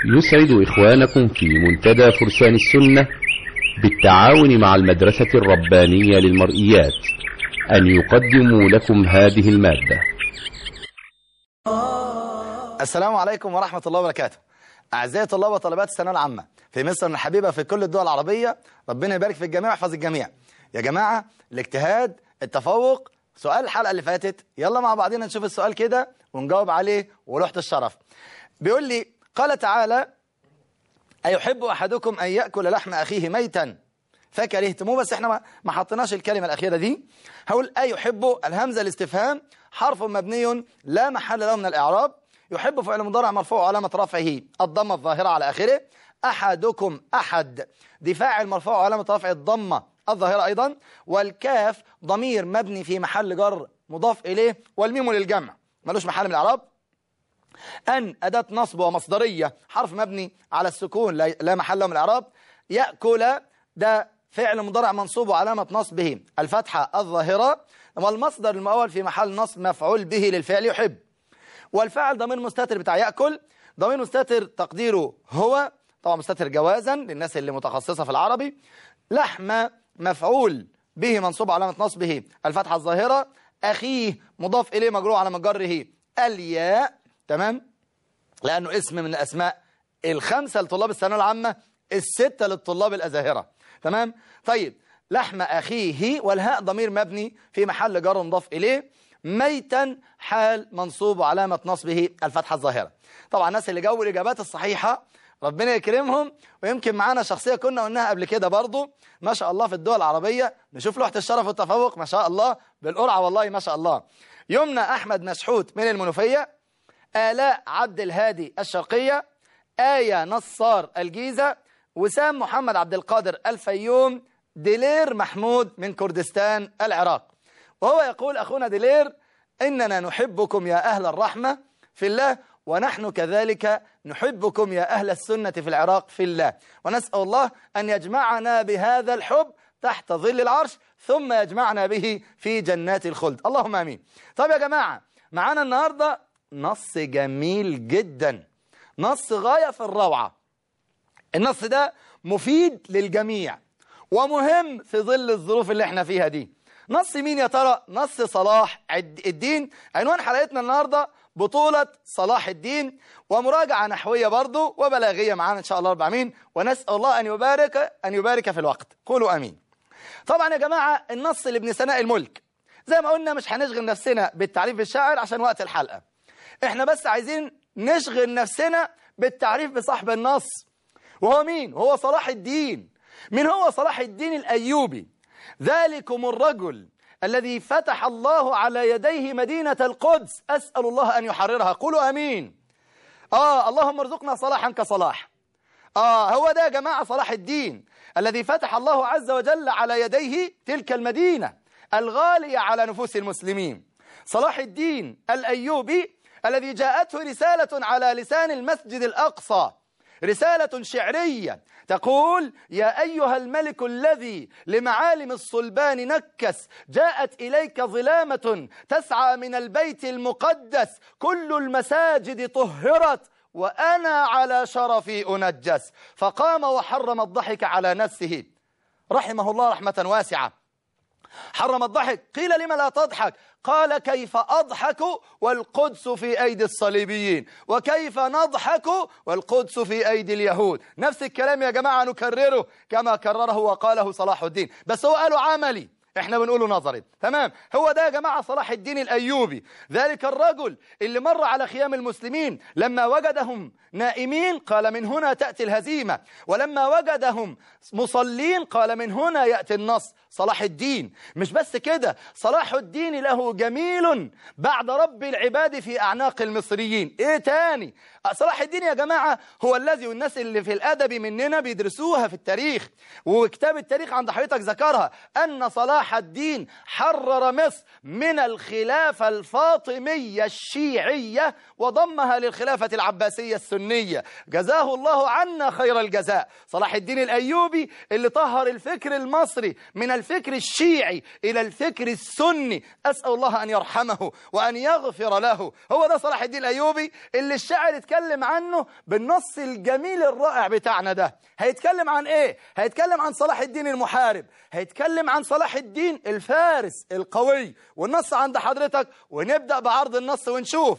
يسعد إخوانكم في منتدى فرسان السنة بالتعاون مع المدرسة الربانية للمرئيات أن يقدموا لكم هذه المادة السلام عليكم ورحمة الله وبركاته أعزائي طلاب وطالبات الثانوية العامة في مصر الحبيبة في كل الدول العربية ربنا يبارك في الجميع ويحفظ الجميع يا جماعة الاجتهاد التفوق سؤال الحلقة اللي فاتت يلا مع بعضنا نشوف السؤال كده ونجاوب عليه ولوحة الشرف بيقول لي قال تعالى أيحب أحدكم أن يأكل لحم أخيه ميتا فكرهتموه بس احنا ما حطيناش الكلمة الأخيرة دي هقول أيحب الهمزة الاستفهام حرف مبني لا محل له من الإعراب يحب فعل مضارع مرفوع علامة رفعه الضمة الظاهرة على آخره أحدكم أحد دي فاعل مرفوع علامة رفع الضمة الظاهرة أيضا والكاف ضمير مبني في محل جر مضاف إليه والميم للجمع ملوش محل من الإعراب أن أداة نصب ومصدرية حرف مبني على السكون لا محل له من الإعراب يأكل ده فعل مضارع منصوب وعلامة نصبه الفتحة الظاهرة والمصدر المؤول في محل نصب مفعول به للفعل يحب والفعل ضمير مستتر بتاع يأكل ضمير مستتر تقديره هو طبعا مستتر جوازا للناس اللي متخصصة في العربي لحم مفعول به منصوب علامة نصبه الفتحة الظاهرة أخيه مضاف إليه مجروع على مجره الياء تمام لأنه اسم من الأسماء الخمسة لطلاب الثانوية العامة الستة للطلاب الأزاهرة تمام طيب لحم أخيه والهاء ضمير مبني في محل جر مضاف إليه ميتا حال منصوب وعلامة نصبه الفتحة الظاهرة طبعا الناس اللي جاوبوا الإجابات الصحيحة ربنا يكرمهم ويمكن معانا شخصية كنا قلناها قبل كده برضو ما شاء الله في الدول العربية نشوف لوحة الشرف والتفوق ما شاء الله بالقرعة والله ما شاء الله يمنى أحمد مسحوت من المنوفية آلاء عبد الهادي الشرقية آية نصار الجيزة وسام محمد عبد القادر الفيوم ديلير محمود من كردستان العراق وهو يقول أخونا ديلير إننا نحبكم يا أهل الرحمة في الله ونحن كذلك نحبكم يا أهل السنة في العراق في الله ونسأل الله أن يجمعنا بهذا الحب تحت ظل العرش ثم يجمعنا به في جنات الخلد اللهم أمين طب يا جماعة معانا النهاردة نص جميل جدا نص غاية في الروعة النص ده مفيد للجميع ومهم في ظل الظروف اللي احنا فيها دي نص مين يا ترى نص صلاح الدين عنوان حلقتنا النهاردة بطولة صلاح الدين ومراجعة نحوية برضو وبلاغية معانا إن شاء الله رب العالمين ونسأل الله أن يبارك أن يبارك في الوقت قولوا أمين طبعا يا جماعة النص لابن سناء الملك زي ما قلنا مش هنشغل نفسنا بالتعريف بالشاعر عشان وقت الحلقة احنا بس عايزين نشغل نفسنا بالتعريف بصاحب النص وهو مين؟ هو صلاح الدين من هو صلاح الدين الأيوبي ذلكم الرجل الذي فتح الله على يديه مدينة القدس أسأل الله أن يحررها قولوا أمين آه اللهم ارزقنا صلاحا كصلاح آه هو ده يا جماعة صلاح الدين الذي فتح الله عز وجل على يديه تلك المدينة الغالية على نفوس المسلمين صلاح الدين الأيوبي الذي جاءته رسالة على لسان المسجد الأقصى رسالة شعرية تقول يا أيها الملك الذي لمعالم الصلبان نكس جاءت إليك ظلامة تسعى من البيت المقدس كل المساجد طهرت وأنا على شرفي أنجس فقام وحرم الضحك على نفسه رحمه الله رحمة واسعة حرم الضحك قيل لما لا تضحك قال كيف أضحك والقدس في أيدي الصليبيين وكيف نضحك والقدس في أيدي اليهود نفس الكلام يا جماعة نكرره كما كرره وقاله صلاح الدين بس هو قاله عملي احنا بنقوله نظري تمام هو ده يا جماعة صلاح الدين الأيوبي ذلك الرجل اللي مر على خيام المسلمين لما وجدهم نائمين قال من هنا تأتي الهزيمة ولما وجدهم مصلين قال من هنا يأتي النصر صلاح الدين مش بس كده صلاح الدين له جميل بعد رب العباد في أعناق المصريين ايه تاني صلاح الدين يا جماعة هو الذي والناس اللي في الأدب مننا بيدرسوها في التاريخ وكتاب التاريخ عند حضرتك ذكرها أن صلاح الدين حرر مصر من الخلافة الفاطمية الشيعية وضمها للخلافة العباسية السنية جزاه الله عنا خير الجزاء صلاح الدين الأيوبي اللي طهر الفكر المصري من الفكر الشيعي إلى الفكر السني أسأل الله أن يرحمه وأن يغفر له هو ده صلاح الدين الأيوبي اللي الشاعر اتكلم هيتكلم عنه بالنص الجميل الرائع بتاعنا ده هيتكلم عن ايه هيتكلم عن صلاح الدين المحارب هيتكلم عن صلاح الدين الفارس القوي والنص عند حضرتك ونبدأ بعرض النص ونشوف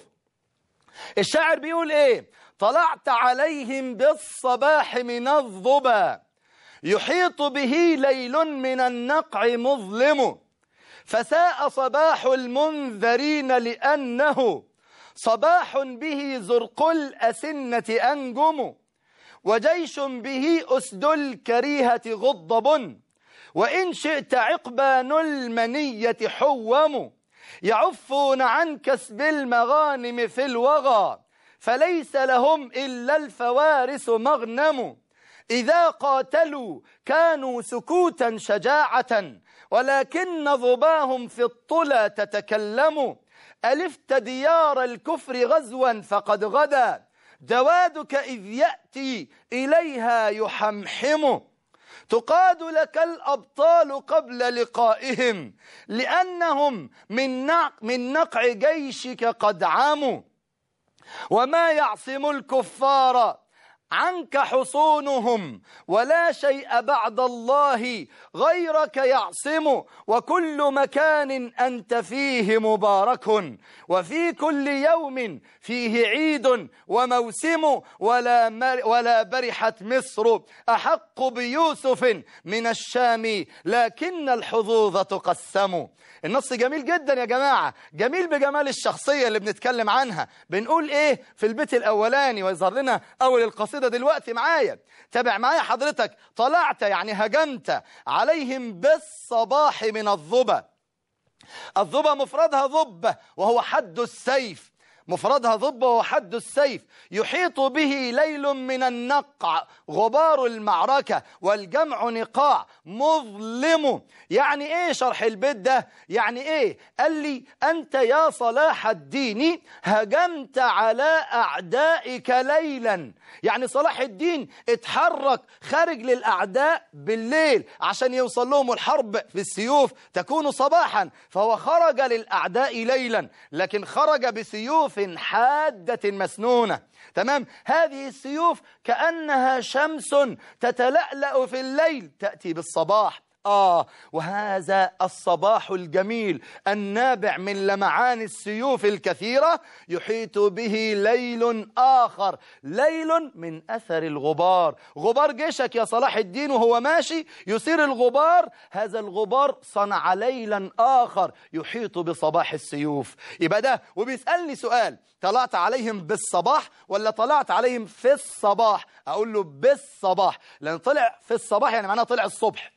الشاعر بيقول ايه طلعت عليهم بالصباح من الظبا يحيط به ليل من النقع مظلم فساء صباح المنذرين لأنه صباح به زرق الأسنة أنجم وجيش به أسد الكريهة غضب وإن شئت عقبان المنية حوم يعفون عن كسب المغانم في الوغى فليس لهم إلا الفوارس مغنم إذا قاتلوا كانوا سكوتا شجاعة ولكن ظباهم في الطلى تتكلم ألفت ديار الكفر غزوا فقد غدا جوادك إذ يأتي إليها يحمحم تقاد لك الأبطال قبل لقائهم لأنهم من نق من نقع جيشك قد عموا وما يعصم الكفار عنك حصونهم ولا شيء بعد الله غيرك يعصم وكل مكان أنت فيه مبارك وفي كل يوم فيه عيد وموسم ولا, مر ولا برحت مصر أحق بيوسف من الشام لكن الحظوظ تقسم النص جميل جدا يا جماعة جميل بجمال الشخصية اللي بنتكلم عنها بنقول ايه في البيت الاولاني ويظهر لنا اول القصيدة دلوقتي معايا تابع معايا حضرتك طلعت يعني هجمت عليهم بالصباح من الظبا الظبا مفردها ضبة وهو حد السيف مفردها ضب وحد السيف يحيط به ليل من النقع غبار المعركة والجمع نقاع مظلم يعني ايه شرح البيت ده يعني ايه قال لي انت يا صلاح الدين هجمت على اعدائك ليلا يعني صلاح الدين اتحرك خارج للاعداء بالليل عشان يوصل لهم الحرب في السيوف تكون صباحا فهو خرج للاعداء ليلا لكن خرج بسيوف حادة مسنونة تمام هذه السيوف كأنها شمس تتلألأ في الليل تأتي بالصباح آه وهذا الصباح الجميل النابع من لمعان السيوف الكثيرة يحيط به ليل آخر ليل من أثر الغبار غبار جيشك يا صلاح الدين وهو ماشي يصير الغبار هذا الغبار صنع ليلا آخر يحيط بصباح السيوف يبقى ده وبيسألني سؤال طلعت عليهم بالصباح ولا طلعت عليهم في الصباح أقول له بالصباح لأن طلع في الصباح يعني معناه طلع الصبح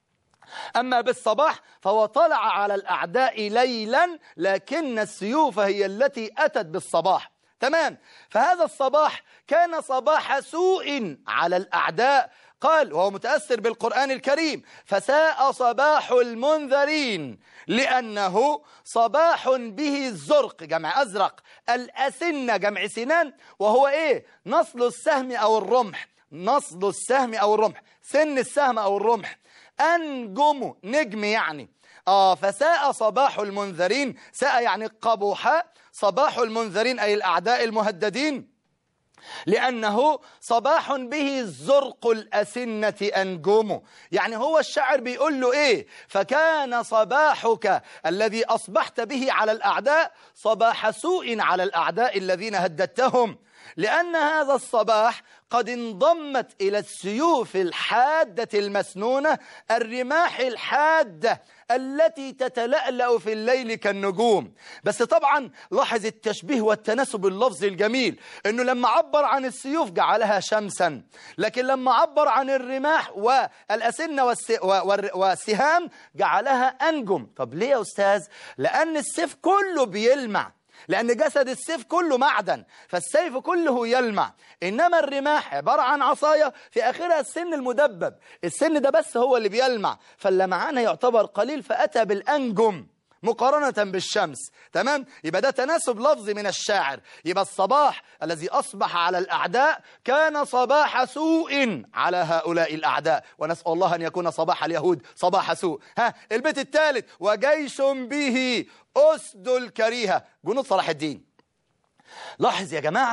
أما بالصباح فهو طلع على الأعداء ليلا لكن السيوف هي التي أتت بالصباح تمام فهذا الصباح كان صباح سوء على الأعداء قال وهو متأثر بالقرآن الكريم فساء صباح المنذرين لأنه صباح به الزرق جمع أزرق الأسنة جمع سنان وهو إيه نصل السهم أو الرمح نصل السهم أو الرمح سن السهم أو الرمح أنجم نجم يعني آه فساء صباح المنذرين ساء يعني قبوح صباح المنذرين أي الأعداء المهددين لأنه صباح به زرق الأسنة أنجم يعني هو الشاعر بيقول له إيه فكان صباحك الذي أصبحت به على الأعداء صباح سوء على الأعداء الذين هددتهم لأن هذا الصباح قد انضمت إلى السيوف الحادة المسنونة الرماح الحادة التي تتلألأ في الليل كالنجوم بس طبعا لاحظ التشبيه والتناسب اللفظي الجميل انه لما عبر عن السيوف جعلها شمسا لكن لما عبر عن الرماح والأسنة والسهام جعلها أنجم طب ليه يا أستاذ؟ لأن السيف كله بيلمع لأن جسد السيف كله معدن فالسيف كله يلمع إنما الرماح عبارة عن عصاية في آخرها السن المدبب السن ده بس هو اللي بيلمع فاللمعان يعتبر قليل فأتى بالأنجم مقارنة بالشمس تمام يبقى ده تناسب لفظي من الشاعر يبقى الصباح الذي أصبح على الأعداء كان صباح سوء على هؤلاء الأعداء ونسأل الله أن يكون صباح اليهود صباح سوء ها البيت الثالث وجيش به أسد الكريهة جنود صلاح الدين لاحظ يا جماعة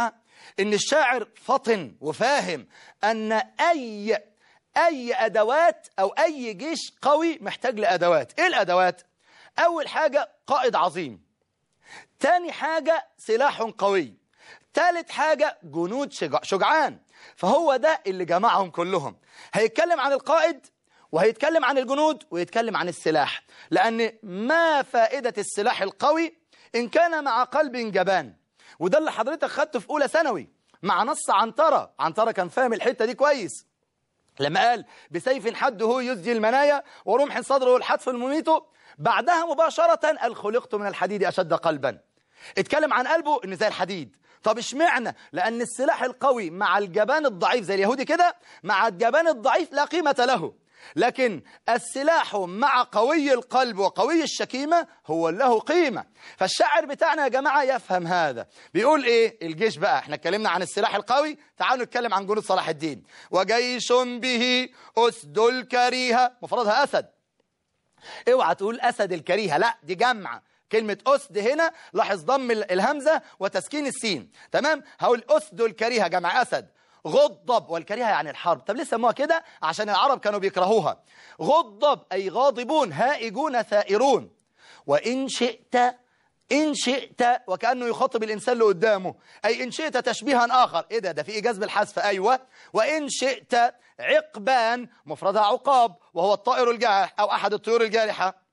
ان الشاعر فطن وفاهم ان اي اي ادوات او اي جيش قوي محتاج لادوات ايه الادوات اول حاجة قائد عظيم تاني حاجة سلاح قوي تالت حاجة جنود شجع شجعان فهو ده اللي جمعهم كلهم هيتكلم عن القائد وهيتكلم عن الجنود ويتكلم عن السلاح لأن ما فائدة السلاح القوي إن كان مع قلب جبان وده اللي حضرتك خدته في أولى ثانوي مع نص عنترة عنترة كان فاهم الحتة دي كويس لما قال بسيف حده يزجي المنايا ورمح صدره الحتف المميت بعدها مباشرة قال خلقت من الحديد أشد قلبا اتكلم عن قلبه ان زي الحديد طب اشمعنى لأن السلاح القوي مع الجبان الضعيف زي اليهودي كده مع الجبان الضعيف لا قيمة له لكن السلاح مع قوي القلب وقوي الشكيمة هو له قيمة فالشاعر بتاعنا يا جماعة يفهم هذا بيقول ايه الجيش بقى احنا اتكلمنا عن السلاح القوي تعالوا نتكلم عن جنود صلاح الدين وجيش به أسد الكريهة مفردها أسد اوعى تقول أسد الكريهة لا دي جمعة كلمة أسد هنا لاحظ ضم الهمزة وتسكين السين تمام هقول أسد الكريهة جمع أسد غضب والكريهة يعني الحرب طب ليه سموها كده عشان العرب كانوا بيكرهوها غضب أي غاضبون هائجون ثائرون وإن شئت إن شئت وكأنه يخاطب الإنسان اللي قدامه أي إن شئت تشبيها آخر إيه ده ده في إيجاز بالحذف أيوة وإن شئت عقبان مفردها عقاب وهو الطائر الجارح أو أحد الطيور الجارحة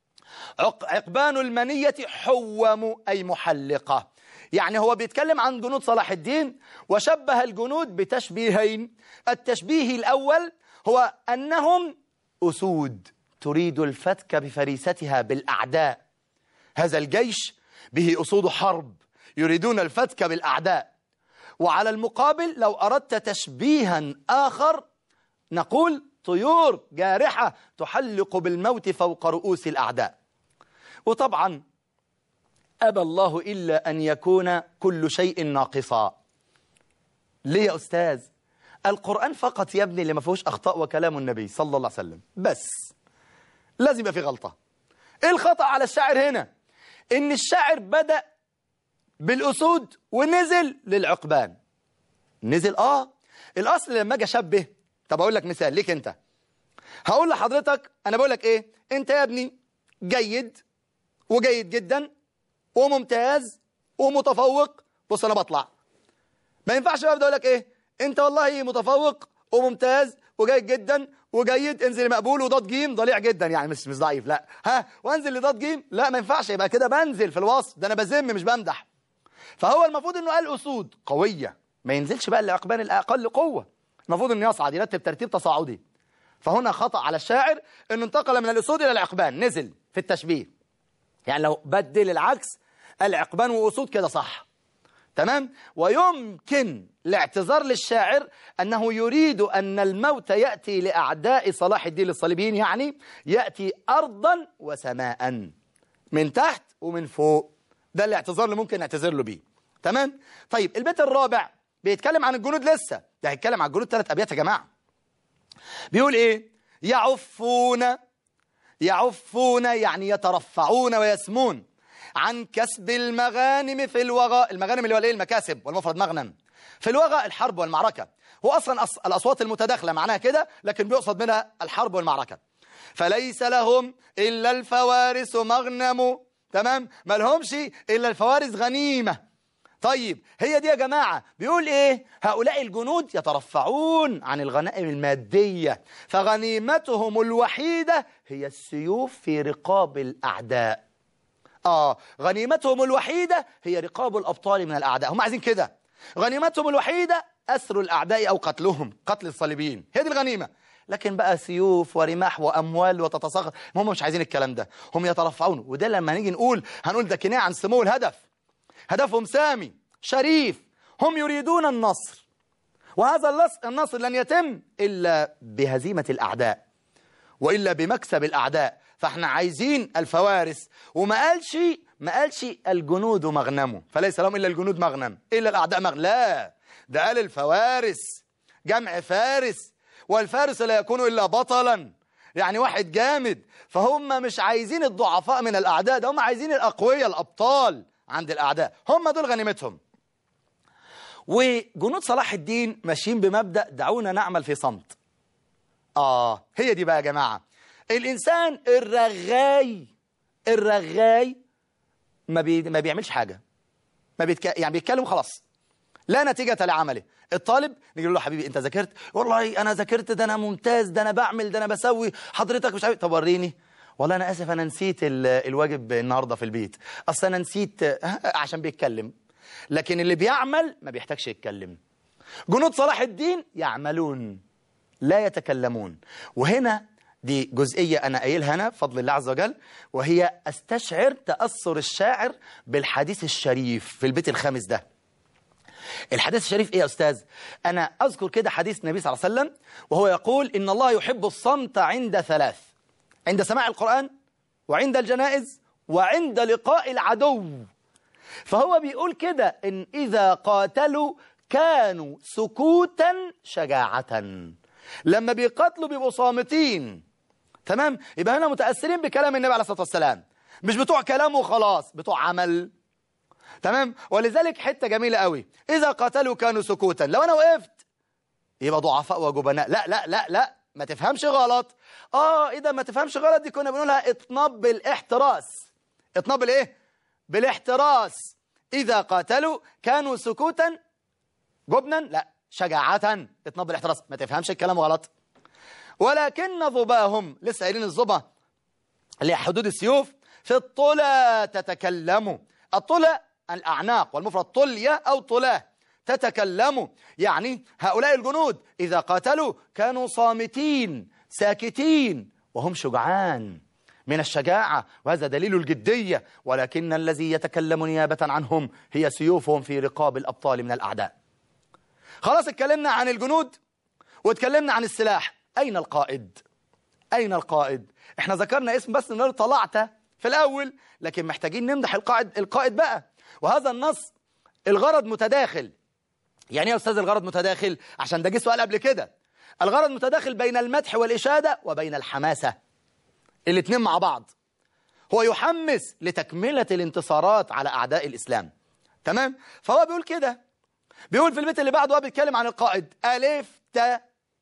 عقبان المنية حوم أي محلقة يعني هو بيتكلم عن جنود صلاح الدين وشبه الجنود بتشبيهين التشبيه الأول هو أنهم أسود تريد الفتك بفريستها بالأعداء هذا الجيش به أسود حرب يريدون الفتك بالأعداء وعلى المقابل لو أردت تشبيها آخر نقول طيور جارحة تحلق بالموت فوق رؤوس الأعداء وطبعا أبى الله إلا أن يكون كل شيء ناقصا ليه يا أستاذ القرآن فقط يا ابني اللي ما فيهوش أخطاء وكلام النبي صلى الله عليه وسلم بس لازم يبقى في غلطة إيه الخطأ على الشاعر هنا إن الشاعر بدأ بالأسود ونزل للعقبان نزل آه الأصل لما أجي أشبه طب أقول لك مثال ليك أنت هقول لحضرتك أنا بقول لك إيه أنت يا ابني جيد وجيد جدا وممتاز ومتفوق بص انا بطلع ما ينفعش بقى اقول لك ايه انت والله متفوق وممتاز وجيد جدا وجيد انزل مقبول وضاد جيم ضليع جدا يعني مش مش ضعيف لا ها وانزل لضاد جيم لا ما ينفعش يبقى كده بنزل في الوصف ده انا بذم مش بمدح فهو المفروض انه قال اسود قويه ما ينزلش بقى لعقبان الاقل قوه المفروض انه يصعد يرتب ترتيب تصاعدي فهنا خطأ على الشاعر انه انتقل من الاسود الى العقبان نزل في التشبيه يعني لو بدل العكس العقبان وأسود كده صح تمام ويمكن الاعتذار للشاعر أنه يريد أن الموت يأتي لأعداء صلاح الدين الصليبيين يعني يأتي أرضا وسماء من تحت ومن فوق ده الاعتذار اللي ممكن نعتذر له بيه تمام طيب البيت الرابع بيتكلم عن الجنود لسه ده هيتكلم عن الجنود ثلاث أبيات يا جماعة بيقول إيه يعفون يعفون يعني يترفعون ويسمون عن كسب المغانم في الوغى المغانم اللي هو الايه المكاسب والمفرد مغنم في الوغى الحرب والمعركة هو أصلا أص... الأصوات المتداخلة معناها كده لكن بيقصد منها الحرب والمعركة فليس لهم إلا الفوارس مغنم تمام ما لهمش إلا الفوارس غنيمة طيب هي دي يا جماعة بيقول ايه هؤلاء الجنود يترفعون عن الغنائم المادية فغنيمتهم الوحيدة هي السيوف في رقاب الأعداء آه غنيمتهم الوحيدة هي رقاب الأبطال من الأعداء هم عايزين كده غنيمتهم الوحيدة أسر الأعداء أو قتلهم قتل الصليبيين هي دي الغنيمة لكن بقى سيوف ورماح وأموال وتتساقط هم مش عايزين الكلام ده هم يترفعون وده لما نيجي نقول هنقول ده كناية عن سمو الهدف هدفهم سامي شريف هم يريدون النصر وهذا النصر لن يتم إلا بهزيمة الأعداء وإلا بمكسب الأعداء فاحنا عايزين الفوارس وما قالش ما قالش الجنود مغنمه فليس لهم إلا الجنود مغنم إلا الأعداء مغنم لا ده قال الفوارس جمع فارس والفارس لا يكون إلا بطلا يعني واحد جامد فهم مش عايزين الضعفاء من الأعداء ده هم عايزين الأقوياء الأبطال عند الأعداء هم دول غنيمتهم وجنود صلاح الدين ماشيين بمبدأ دعونا نعمل في صمت آه هي دي بقى يا جماعة الإنسان الرغاي الرغاي ما, بي... ما بيعملش حاجة ما بيتك... يعني بيتكلم خلاص لا نتيجة لعمله الطالب نيجي له حبيبي انت ذاكرت والله انا ذاكرت ده انا ممتاز ده انا بعمل ده انا بسوي حضرتك مش عارف طب وريني والله انا اسف انا نسيت ال... الواجب النهارده في البيت اصل انا نسيت عشان بيتكلم لكن اللي بيعمل ما بيحتاجش يتكلم جنود صلاح الدين يعملون لا يتكلمون وهنا دي جزئية أنا قايلها أنا بفضل الله عز وجل وهي أستشعر تأثر الشاعر بالحديث الشريف في البيت الخامس ده الحديث الشريف إيه يا أستاذ أنا أذكر كده حديث النبي صلى الله عليه وسلم وهو يقول إن الله يحب الصمت عند ثلاث عند سماع القرآن وعند الجنائز وعند لقاء العدو فهو بيقول كده إن إذا قاتلوا كانوا سكوتا شجاعة لما بيقاتلوا بيبقوا صامتين تمام يبقى هنا متأثرين بكلام النبي عليه الصلاة والسلام مش بتوع كلام وخلاص بتوع عمل تمام ولذلك حتة جميلة قوي إذا قاتلوا كانوا سكوتا لو أنا وقفت يبقى ضعفاء وجبناء لا لا لا لا ما تفهمش غلط اه إذا ما تفهمش غلط دي كنا بنقولها اطناب بالاحتراس اطناب بالايه بالاحتراس إذا قاتلوا كانوا سكوتا جبنا لا شجاعة اطناب بالاحتراس ما تفهمش الكلام غلط ولكن ظباهم لسه قايلين الظبا اللي هي حدود السيوف في الطلى تتكلموا الطلى الأعناق والمفرد طلية أو طلاه تتكلموا يعني هؤلاء الجنود إذا قاتلوا كانوا صامتين ساكتين وهم شجعان من الشجاعة وهذا دليل الجدية ولكن الذي يتكلم نيابة عنهم هي سيوفهم في رقاب الأبطال من الأعداء خلاص اتكلمنا عن الجنود واتكلمنا عن السلاح أين القائد أين القائد احنا ذكرنا اسم بس نقول طلعت في الأول لكن محتاجين نمدح القائد القائد بقى وهذا النص الغرض متداخل يعني يا أستاذ الغرض متداخل عشان ده جه سؤال قبل كده الغرض متداخل بين المدح والإشادة وبين الحماسة الاثنين مع بعض هو يحمس لتكملة الانتصارات على أعداء الإسلام تمام فهو بيقول كده بيقول في البيت اللي بعده هو بيتكلم عن القائد ألف تا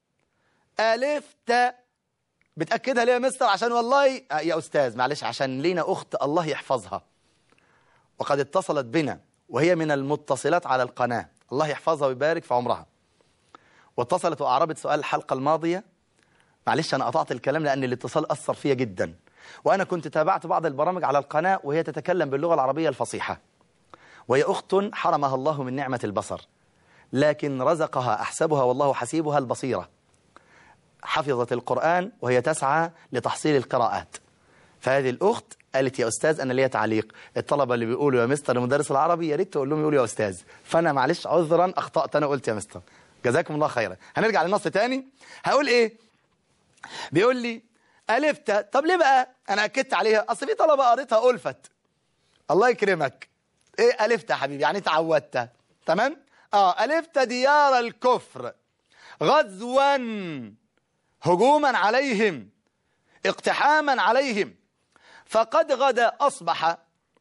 ألف تا بتأكدها ليه يا مستر عشان والله يا أستاذ معلش عشان لينا أخت الله يحفظها وقد اتصلت بنا وهي من المتصلات على القناة الله يحفظها ويبارك في عمرها واتصلت وأعربت سؤال الحلقة الماضية معلش أنا قطعت الكلام لأن الاتصال أثر فيا جدا وأنا كنت تابعت بعض البرامج على القناة وهي تتكلم باللغة العربية الفصيحة وهي أخت حرمها الله من نعمة البصر لكن رزقها أحسبها والله حسيبها البصيرة حفظت القرآن وهي تسعى لتحصيل القراءات فهذه الأخت قالت يا أستاذ أنا ليا تعليق الطلبة اللي بيقولوا يا مستر المدرس العربي يا ريت تقول لهم يقولوا يا أستاذ فأنا معلش عذرا أخطأت أنا قلت يا مستر جزاكم الله خيرا هنرجع للنص تاني هقول إيه بيقول لي ألفت طب ليه بقى أنا أكدت عليها أصل في طلبة قريتها ألفت الله يكرمك إيه ألفت يا حبيبي يعني تعودت تمام آه ألفت ديار الكفر غزوا هجوما عليهم اقتحاما عليهم فقد غدا أصبح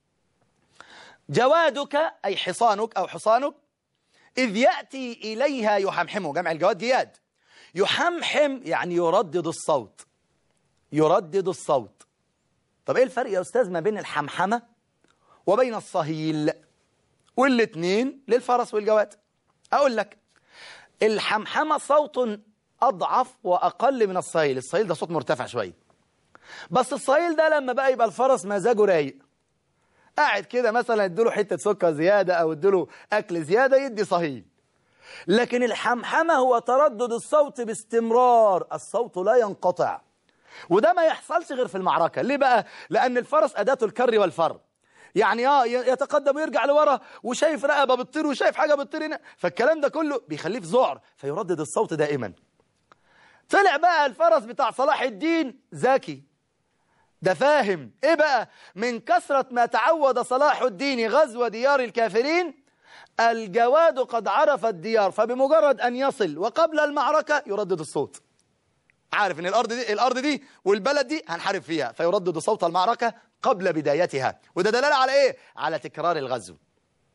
جوادك أي حصانك أو حصانك إذ يأتي إليها يحمحمه جمع الجواد جياد يحمحم يعني يردد الصوت يردد الصوت طب إيه الفرق يا أستاذ ما بين الحمحمة وبين الصهيل والاثنين للفرس والجواد أقول لك الحمحمة صوت أضعف وأقل من الصهيل الصهيل ده صوت مرتفع شوية بس الصهيل ده لما بقى يبقى الفرس مزاجه رايق قاعد كده مثلا يديله حتة سكر زيادة أو يديله أكل زيادة يدي صهيل لكن الحمحمة هو تردد الصوت باستمرار الصوت لا ينقطع وده ما يحصلش غير في المعركة ليه بقى؟ لأن الفرس أداته الكر والفر يعني اه يتقدم ويرجع لورا وشايف رقبة بتطير وشايف حاجة بتطير هنا فالكلام ده كله بيخليه في ذعر فيردد الصوت دائما طلع بقى الفرس بتاع صلاح الدين ذكي ده فاهم ايه بقى من كثرة ما تعود صلاح الدين غزو ديار الكافرين الجواد قد عرف الديار فبمجرد ان يصل وقبل المعركة يردد الصوت عارف ان الارض دي الارض دي والبلد دي هنحارب فيها فيردد صوت المعركة قبل بدايتها وده دلالة على ايه على تكرار الغزو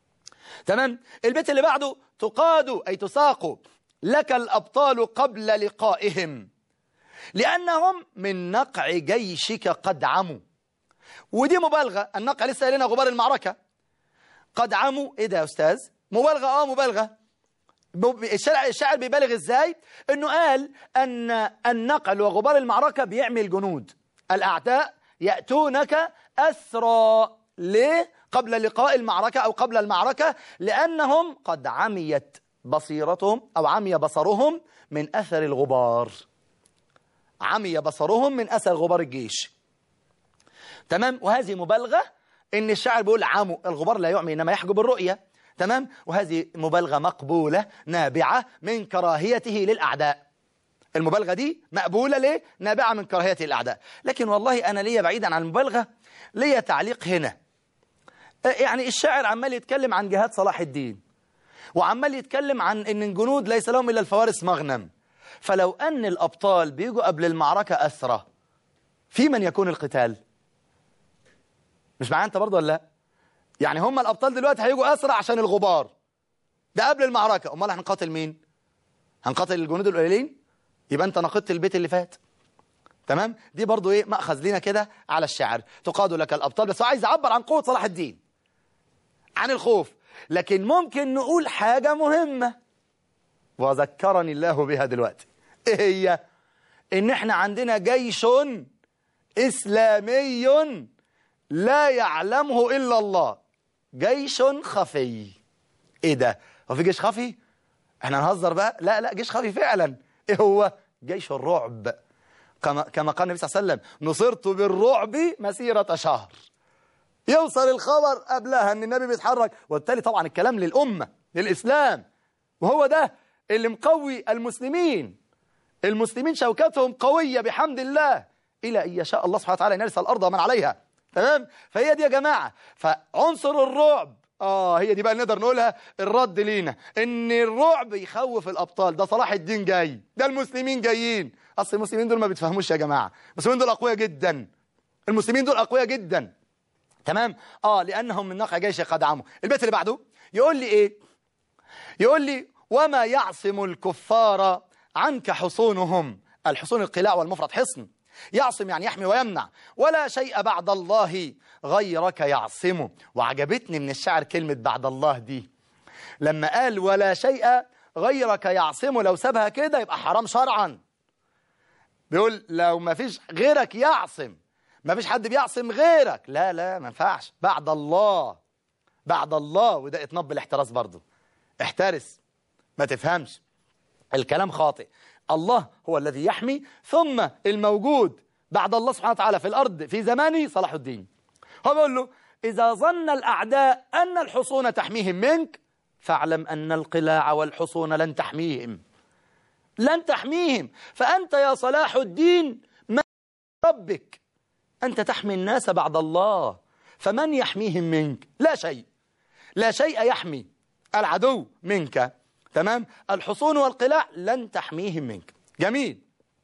تمام البيت اللي بعده تقاد أي تساق لك الأبطال قبل لقائهم لأنهم من نقع جيشك قد عموا ودي مبالغة النقع لسه لنا غبار المعركة قد عموا ايه ده يا أستاذ مبالغة اه مبالغة الشاعر الشاعر بيبالغ ازاي انه قال ان النقل وغبار المعركة بيعمل جنود الاعداء يأتونك أسرى ليه قبل لقاء المعركة أو قبل المعركة لأنهم قد عميت بصيرتهم أو عمي بصرهم من أثر الغبار عمي بصرهم من أثر غبار الجيش تمام وهذه مبالغة إن الشاعر بيقول عمو الغبار لا يعمي إنما يحجب الرؤية تمام وهذه مبالغة مقبولة نابعة من كراهيته للأعداء المبالغة دي مقبولة ليه؟ نابعة من كراهية الأعداء لكن والله أنا ليا بعيدا عن المبالغة ليا تعليق هنا يعني الشاعر عمال يتكلم عن جهاد صلاح الدين وعمال يتكلم عن ان الجنود ليس لهم الا الفوارس مغنم فلو ان الابطال بيجوا قبل المعركه اسرى في من يكون القتال مش معايا انت برضه ولا لا يعني هم الابطال دلوقتي هيجوا اسرى عشان الغبار ده قبل المعركه امال هنقاتل مين هنقاتل الجنود القليلين يبقى انت نقدت البيت اللي فات تمام دي برضو ايه مأخذ لنا كده على الشعر تقاد لك الابطال بس هو عايز يعبر عن قوه صلاح الدين عن الخوف لكن ممكن نقول حاجة مهمة وذكرني الله بها دلوقتي ايه هي ان احنا عندنا جيش اسلامي لا يعلمه الا الله جيش خفي ايه ده هو في جيش خفي احنا نهزر بقى لا لا جيش خفي فعلا ايه هو جيش الرعب كما كما قال النبي صلى الله عليه وسلم نصرت بالرعب مسيرة شهر يوصل الخبر قبلها ان النبي بيتحرك وبالتالي طبعا الكلام للأمة للإسلام وهو ده اللي مقوي المسلمين المسلمين شوكتهم قوية بحمد الله إلى أن يشاء الله سبحانه وتعالى أن يرسل الأرض من عليها تمام فهي دي يا جماعة فعنصر الرعب آه هي دي بقى نقدر نقولها الرد لينا إن الرعب يخوف الأبطال ده صلاح الدين جاي ده المسلمين جايين أصل المسلمين دول ما بيتفهموش يا جماعة المسلمين دول أقوياء جدا المسلمين دول أقوياء جدا تمام اه لانهم من نقع جيش قد عموا البيت اللي بعده يقول لي ايه يقول لي وما يعصم الكفار عنك حصونهم الحصون القلاع والمفرد حصن يعصم يعني يحمي ويمنع ولا شيء بعد الله غيرك يعصمه وعجبتني من الشعر كلمة بعد الله دي لما قال ولا شيء غيرك يعصمه لو سابها كده يبقى حرام شرعا بيقول لو ما فيش غيرك يعصم ما فيش حد بيعصم غيرك لا لا ما ينفعش بعد الله بعد الله وده اتنب الاحتراس برضه احترس ما تفهمش الكلام خاطئ الله هو الذي يحمي ثم الموجود بعد الله سبحانه وتعالى في الأرض في زمانه صلاح الدين هو بيقول له إذا ظن الأعداء أن الحصون تحميهم منك فاعلم أن القلاع والحصون لن تحميهم لن تحميهم فأنت يا صلاح الدين ما ربك أنت تحمي الناس بعد الله فمن يحميهم منك لا شيء لا شيء يحمي العدو منك تمام الحصون والقلاع لن تحميهم منك جميل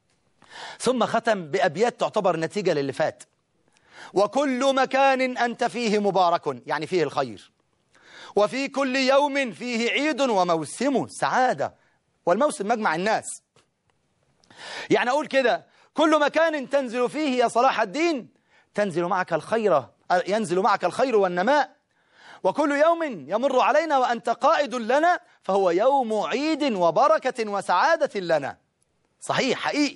ثم ختم بأبيات تعتبر نتيجة للي فات وكل مكان أنت فيه مبارك يعني فيه الخير وفي كل يوم فيه عيد وموسم سعادة والموسم مجمع الناس يعني أقول كده كل مكان تنزل فيه يا صلاح الدين تنزل معك الخير ينزل معك الخير والنماء وكل يوم يمر علينا وأنت قائد لنا فهو يوم عيد وبركة وسعادة لنا صحيح حقيقي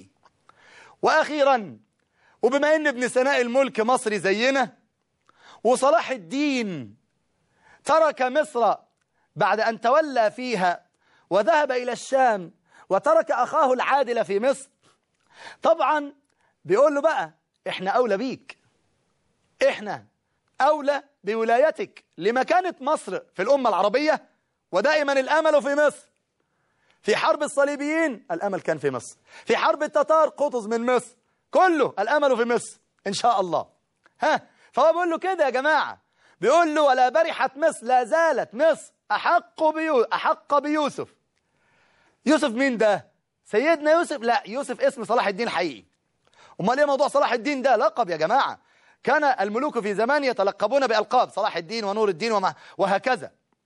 وأخيرا وبما أن ابن سناء الملك مصري زينا وصلاح الدين ترك مصر بعد أن تولى فيها وذهب إلى الشام وترك أخاه العادل في مصر طبعا بيقول له بقى احنا أولى بيك احنا أولى بولايتك لمكانة مصر في الأمة العربية ودائما الأمل في مصر في حرب الصليبيين الأمل كان في مصر في حرب التتار قطز من مصر كله الأمل في مصر إن شاء الله ها فهو بيقول له كده يا جماعة بيقول له ولا برحت مصر لا زالت مصر أحق, بيو أحق بيوسف يوسف مين ده سيدنا يوسف لا يوسف اسم صلاح الدين حقيقي امال ايه موضوع صلاح الدين ده لقب يا جماعة كان الملوك في زمان يتلقبون بألقاب صلاح الدين ونور الدين وما وهكذا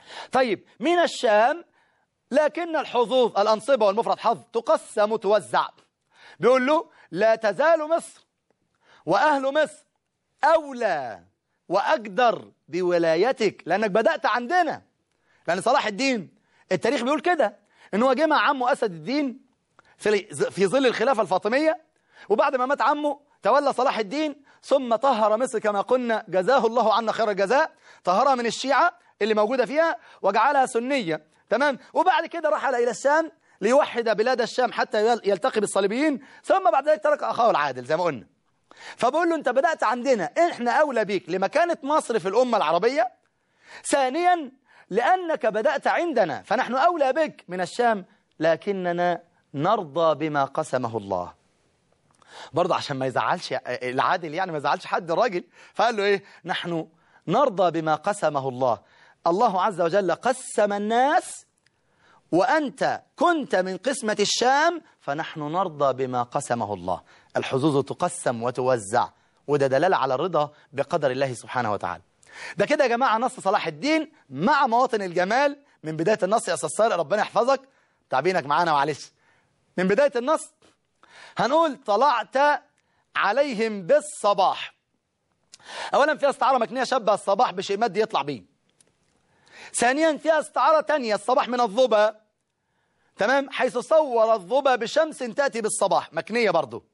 طيب من الشام لكن الحظوظ الأنصبة والمفرد حظ تقسم توزع بيقول له لا تزال مصر وأهل مصر أولى وأقدر بولايتك لأنك بدأت عندنا لأن صلاح الدين التاريخ بيقول كده إن هو جه مع عمه أسد الدين في في ظل الخلافة الفاطمية وبعد ما مات عمه تولى صلاح الدين ثم طهر مصر كما قلنا جزاه الله عنا خير الجزاء طهرها من الشيعة اللي موجودة فيها وجعلها سنية تمام وبعد كده رحل إلى الشام ليوحد بلاد الشام حتى يلتقي بالصليبيين ثم بعد ذلك ترك أخاه العادل زي ما قلنا فبقول له أنت بدأت عندنا إحنا أولى بيك لمكانة مصر في الأمة العربية ثانيا لأنك بدأت عندنا فنحن أولى بك من الشام لكننا نرضى بما قسمه الله برضه عشان ما يزعلش العادل يعني ما يزعلش حد الراجل فقال له ايه نحن نرضى بما قسمه الله الله عز وجل قسم الناس وأنت كنت من قسمة الشام فنحن نرضى بما قسمه الله الحظوظ تقسم وتوزع وده دلالة على الرضا بقدر الله سبحانه وتعالى ده كده يا جماعة نص صلاح الدين مع مواطن الجمال من بداية النص يا أستاذ ربنا يحفظك تعبينك معانا معلش من بداية النص هنقول طلعت عليهم بالصباح أولا فيها استعارة مكنية شبه الصباح بشيء مادي يطلع بيه ثانيا فيها استعارة تانية الصباح من الظبا تمام حيث صور الظبا بشمس تأتي بالصباح مكنية برضو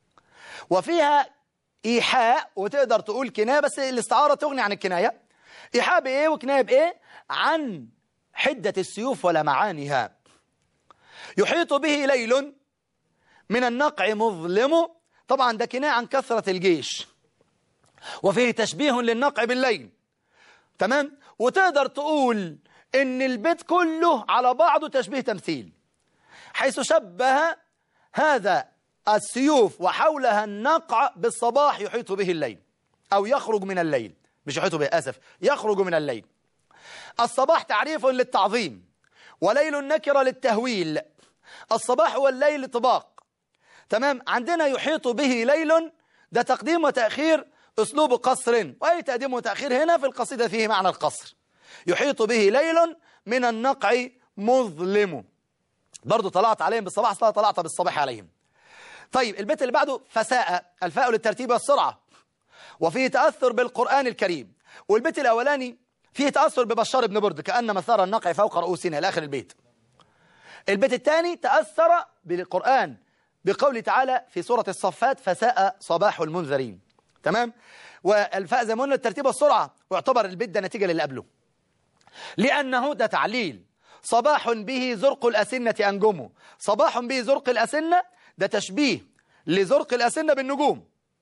وفيها إيحاء وتقدر تقول كناية بس الاستعارة تغني عن الكناية إيحاء بإيه وكناية بإيه عن حدة السيوف ولمعانها يحيط به ليل من النقع مظلم طبعا ده كناية عن كثرة الجيش وفيه تشبيه للنقع بالليل تمام وتقدر تقول ان البيت كله على بعضه تشبيه تمثيل حيث شبه هذا السيوف وحولها النقع بالصباح يحيط به الليل او يخرج من الليل مش يحيط به اسف يخرج من الليل الصباح تعريف للتعظيم وليل النكرة للتهويل الصباح والليل طباق تمام عندنا يحيط به ليل ده تقديم وتأخير أسلوب قصر وأي تقديم وتأخير هنا في القصيدة فيه معنى القصر يحيط به ليل من النقع مظلم برضو طلعت عليهم بالصباح أصلا طلعت بالصباح عليهم طيب البيت اللي بعده فساء الفاء للترتيب والسرعة وفيه تأثر بالقرآن الكريم والبيت الأولاني فيه تأثر ببشار بن برد كأن مثار النقع فوق رؤوسنا إلى آخر البيت البيت الثاني تأثر بالقرآن بقول تعالى في سورة الصفات فساء صباح المنذرين تمام والفاء زي ما قلنا الترتيب والسرعة ويعتبر البيت ده نتيجة للي قبله لأنه ده تعليل صباح به زرق الأسنة أنجمه صباح به زرق الأسنة ده تشبيه لزرق الأسنة بالنجوم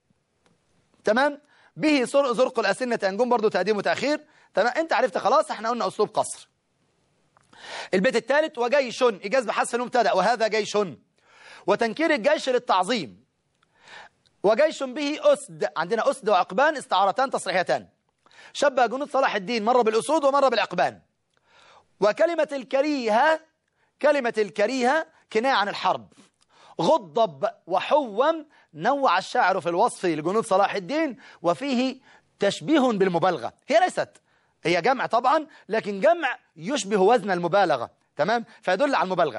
تمام به زرق الأسنة أنجم برضو تقديم وتأخير تمام انت عرفت خلاص احنا قلنا أسلوب قصر البيت الثالث وجيش إجاز بحذف المبتدا وهذا جيش وتنكير الجيش للتعظيم وجيش به أسد عندنا أسد وعقبان استعارتان تصريحتان شبه جنود صلاح الدين مرة بالأسود ومرة بالعقبان وكلمة الكريهة كلمة الكريهة كناية عن الحرب غضب وحوم نوع الشاعر في الوصف لجنود صلاح الدين وفيه تشبيه بالمبالغة هي ليست هي جمع طبعا لكن جمع يشبه وزن المبالغة تمام فيدل على المبالغة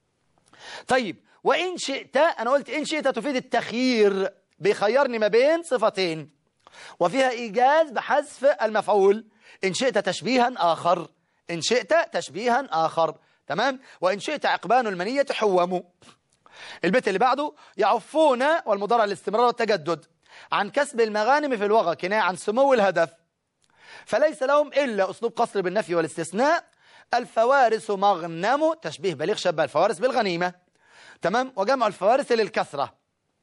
طيب وإن شئت أنا قلت إن شئت تفيد التخيير بيخيرني ما بين صفتين وفيها إيجاز بحذف المفعول إن شئت تشبيها آخر إن شئت تشبيها آخر تمام وإن شئت عقبان المنية حوموا البيت اللي بعده يعفون والمضارع الاستمرار والتجدد عن كسب المغانم في الوغى كناية عن سمو الهدف فليس لهم إلا أسلوب قصر بالنفي والاستثناء الفوارس مغنم تشبيه بليغ شبه الفوارس بالغنيمة تمام وجمع الفوارس للكثرة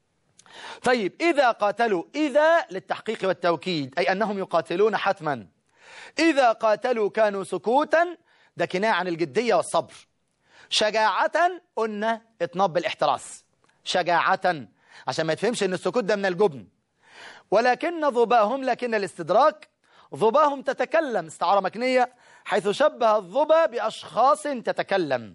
طيب إذا قاتلوا إذا للتحقيق والتوكيد أي أنهم يقاتلون حتما إذا قاتلوا كانوا سكوتا ده كناية عن الجدية والصبر شجاعة قلنا اطناب بالاحتراس شجاعة عشان ما يتفهمش ان السكوت ده من الجبن ولكن ظباهم لكن الاستدراك ظباهم تتكلم استعارة مكنية حيث شبه الظبا بأشخاص تتكلم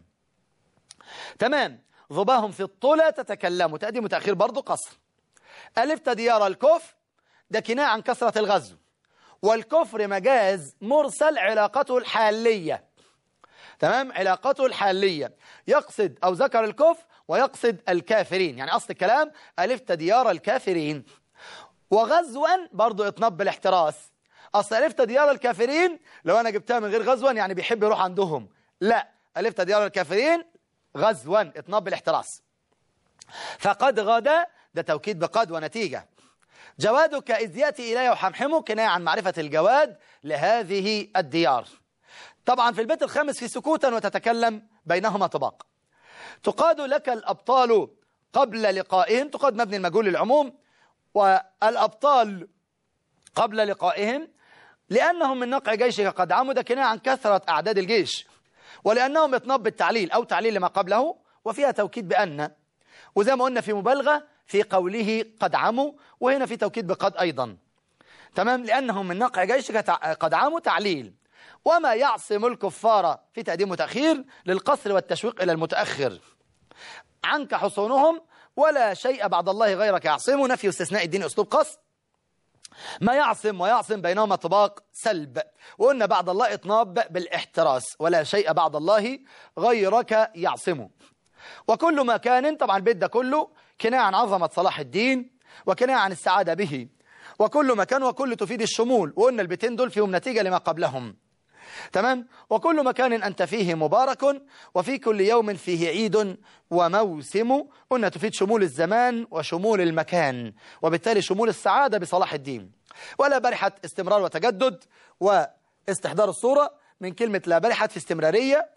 تمام ظباهم في الطولة تتكلم وتقديم وتأخير برضو قصر ألفت ديار الكف ده كناية عن كثرة الغزو والكفر مجاز مرسل علاقته الحالية تمام علاقته الحالية يقصد أو ذكر الكفر ويقصد الكافرين يعني أصل الكلام ألفت ديار الكافرين وغزوا برضو إطناب بالاحتراس أصل ألفت ديار الكافرين لو أنا جبتها من غير غزوا يعني بيحب يروح عندهم لا ألفت ديار الكافرين غزوا إطناب بالاحتراس فقد غدا ده توكيد بقد ونتيجة جوادك إذ يأتي إلي وحمحمه كناية عن معرفة الجواد لهذه الديار طبعا في البيت الخامس في سكوتا وتتكلم بينهما طباق تقاد لك الأبطال قبل لقائهم تقاد مبني المجهول للعموم والأبطال قبل لقائهم لأنهم من نقع جيشك قد عمد كناية عن كثرة أعداد الجيش ولأنهم يطنب بالتعليل أو تعليل لما قبله وفيها توكيد بأن وزي ما قلنا في مبالغة في قوله قد عموا وهنا في توكيد بقد أيضا تمام لأنهم من نقع جيشك قد عموا تعليل وما يعصم الكفار في تقديم وتأخير للقصر والتشويق إلى المتأخر عنك حصونهم ولا شيء بعد الله غيرك يعصمه نفي استثناء الدين أسلوب قصر ما يعصم ويعصم بينهما طباق سلب وقلنا بعد الله إطناب بالاحتراس ولا شيء بعد الله غيرك يعصمه وكل مكان طبعا البيت ده كله كناية عن عظمة صلاح الدين وكناية عن السعادة به وكل مكان وكل تفيد الشمول وقلنا البيتين دول فيهم نتيجة لما قبلهم تمام وكل مكان أنت فيه مبارك وفي كل يوم فيه عيد وموسم قلنا تفيد شمول الزمان وشمول المكان وبالتالي شمول السعادة بصلاح الدين ولا برحة استمرار وتجدد واستحضار الصورة من كلمة لا برحة في استمرارية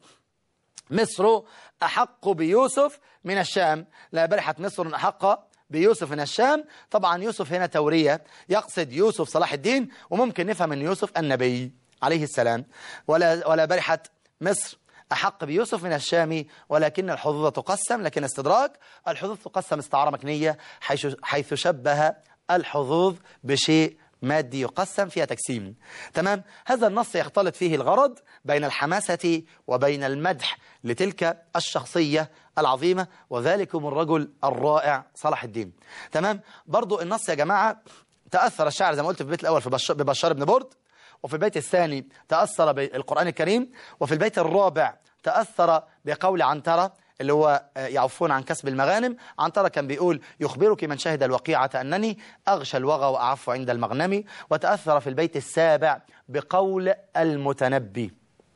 مصر أحق بيوسف من الشام لا برحة مصر أحق بيوسف من الشام طبعا يوسف هنا تورية يقصد يوسف صلاح الدين وممكن نفهم أن يوسف النبي عليه السلام ولا, ولا برحة مصر أحق بيوسف من الشام ولكن الحظوظ تقسم لكن استدراك الحظوظ تقسم استعارة مكنية حيث, حيث شبه الحظوظ بشيء مادي يقسم فيها تقسيم تمام هذا النص يختلط فيه الغرض بين الحماسة وبين المدح لتلك الشخصية العظيمة وذلكم الرجل الرائع صلاح الدين تمام برضو النص يا جماعة تأثر الشاعر زي ما قلت في البيت الأول في بشار, ببشار بن برد وفي البيت الثاني تأثر بالقرآن الكريم وفي البيت الرابع تأثر بقول عنترة اللي هو يعفون عن كسب المغانم عنترة كان بيقول يخبرك من شهد الوقيعة أنني أغشى الوغى وأعف عند المغنم وتأثر في البيت السابع بقول المتنبي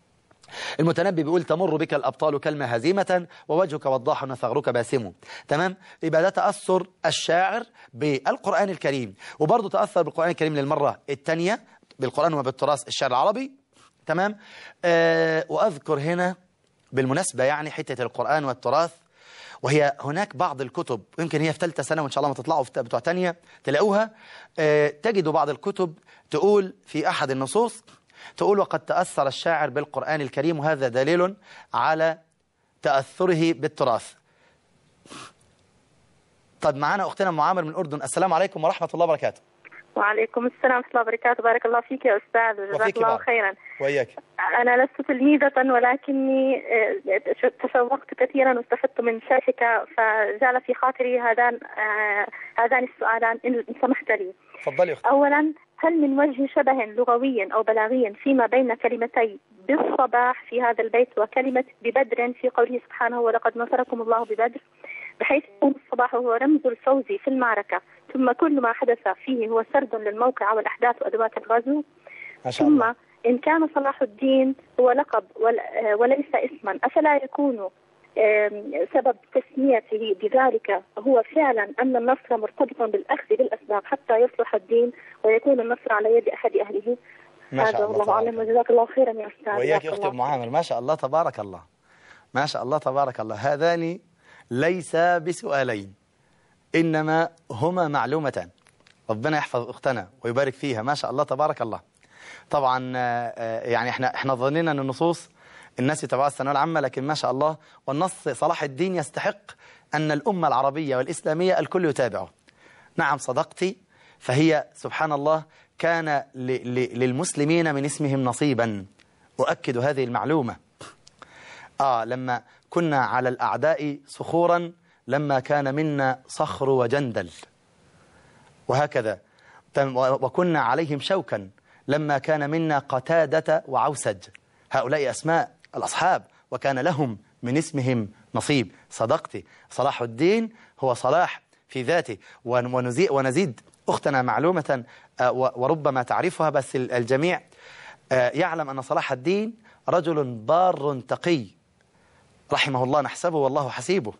المتنبي بيقول تمر بك الأبطال كلمة هزيمة ووجهك وضاح وثغرك باسم تمام يبقى ده تأثر الشاعر بالقرآن الكريم وبرضه تأثر بالقرآن الكريم للمرة الثانية بالقرآن وبالتراث الشعر العربي تمام آه وأذكر هنا بالمناسبة يعني حتة القرآن والتراث وهي هناك بعض الكتب يمكن هي في ثالثه سنة وإن شاء الله ما تطلعوا في بتوع تانية تلاقوها آه تجدوا بعض الكتب تقول في أحد النصوص تقول وقد تأثر الشاعر بالقرآن الكريم وهذا دليل على تأثره بالتراث طب معانا أختنا معامر من الأردن السلام عليكم ورحمة الله وبركاته وعليكم السلام ورحمة الله وبركاته بارك الله فيك يا أستاذ وجزاك الله خيرا وإياك أنا لست تلميذة ولكني تشوقت كثيرا واستفدت من شرحك فجعل في خاطري هذان هذان السؤالان إن سمحت لي تفضلي أختي أولا هل من وجه شبه لغوي أو بلاغي فيما بين كلمتي بالصباح في هذا البيت وكلمة ببدر في قوله سبحانه ولقد نصركم الله ببدر بحيث يكون الصباح هو رمز الفوز في المعركة ثم كل ما حدث فيه هو سرد للموقع والأحداث وأدوات الغزو ما شاء ثم الله إن كان صلاح الدين هو لقب ول- آه، وليس اسما أفلا يكون آم، سبب تسميته بذلك هو فعلا أن النصر مرتبط بالأخذ بالأسباب حتى يصلح الدين ويكون النصر على يد أحد أهله ما شاء هذا الله والله أعلم تبارك وجزاك الله خيرا يا أستاذ وإياك جزاك أختي الله أم عامر ما شاء الله تبارك الله ما شاء الله تبارك الله هذان ليس بسؤالين إنما هما معلومتان ربنا يحفظ أختنا ويبارك فيها ما شاء الله تبارك الله طبعا آه، آه، يعني احنا احنا ظننا ان النصوص الناس يتابعوا الثانويه العامه لكن ما شاء الله والنص صلاح الدين يستحق ان الامه العربيه والاسلاميه الكل يتابعه نعم صدقتي فهي سبحان الله كان ل- ل- للمسلمين من اسمهم نصيبا أؤكد هذه المعلومة آه لما كنا على الأعداء صخورا لما كان منا صخر وجندل وهكذا تم- و- وكنا عليهم شوكا لما كان منا قتادة وعوسج هؤلاء أسماء الأصحاب وكان لهم من اسمهم نصيب صدقتي صلاح الدين هو صلاح في ذاته ون- ونزي- ونزيد أختنا معلومة آه، و- وربما تعرفها بس ال- الجميع آه، يعلم أن صلاح الدين رجل بار تقي رحمه الله نحسبه والله حسيبه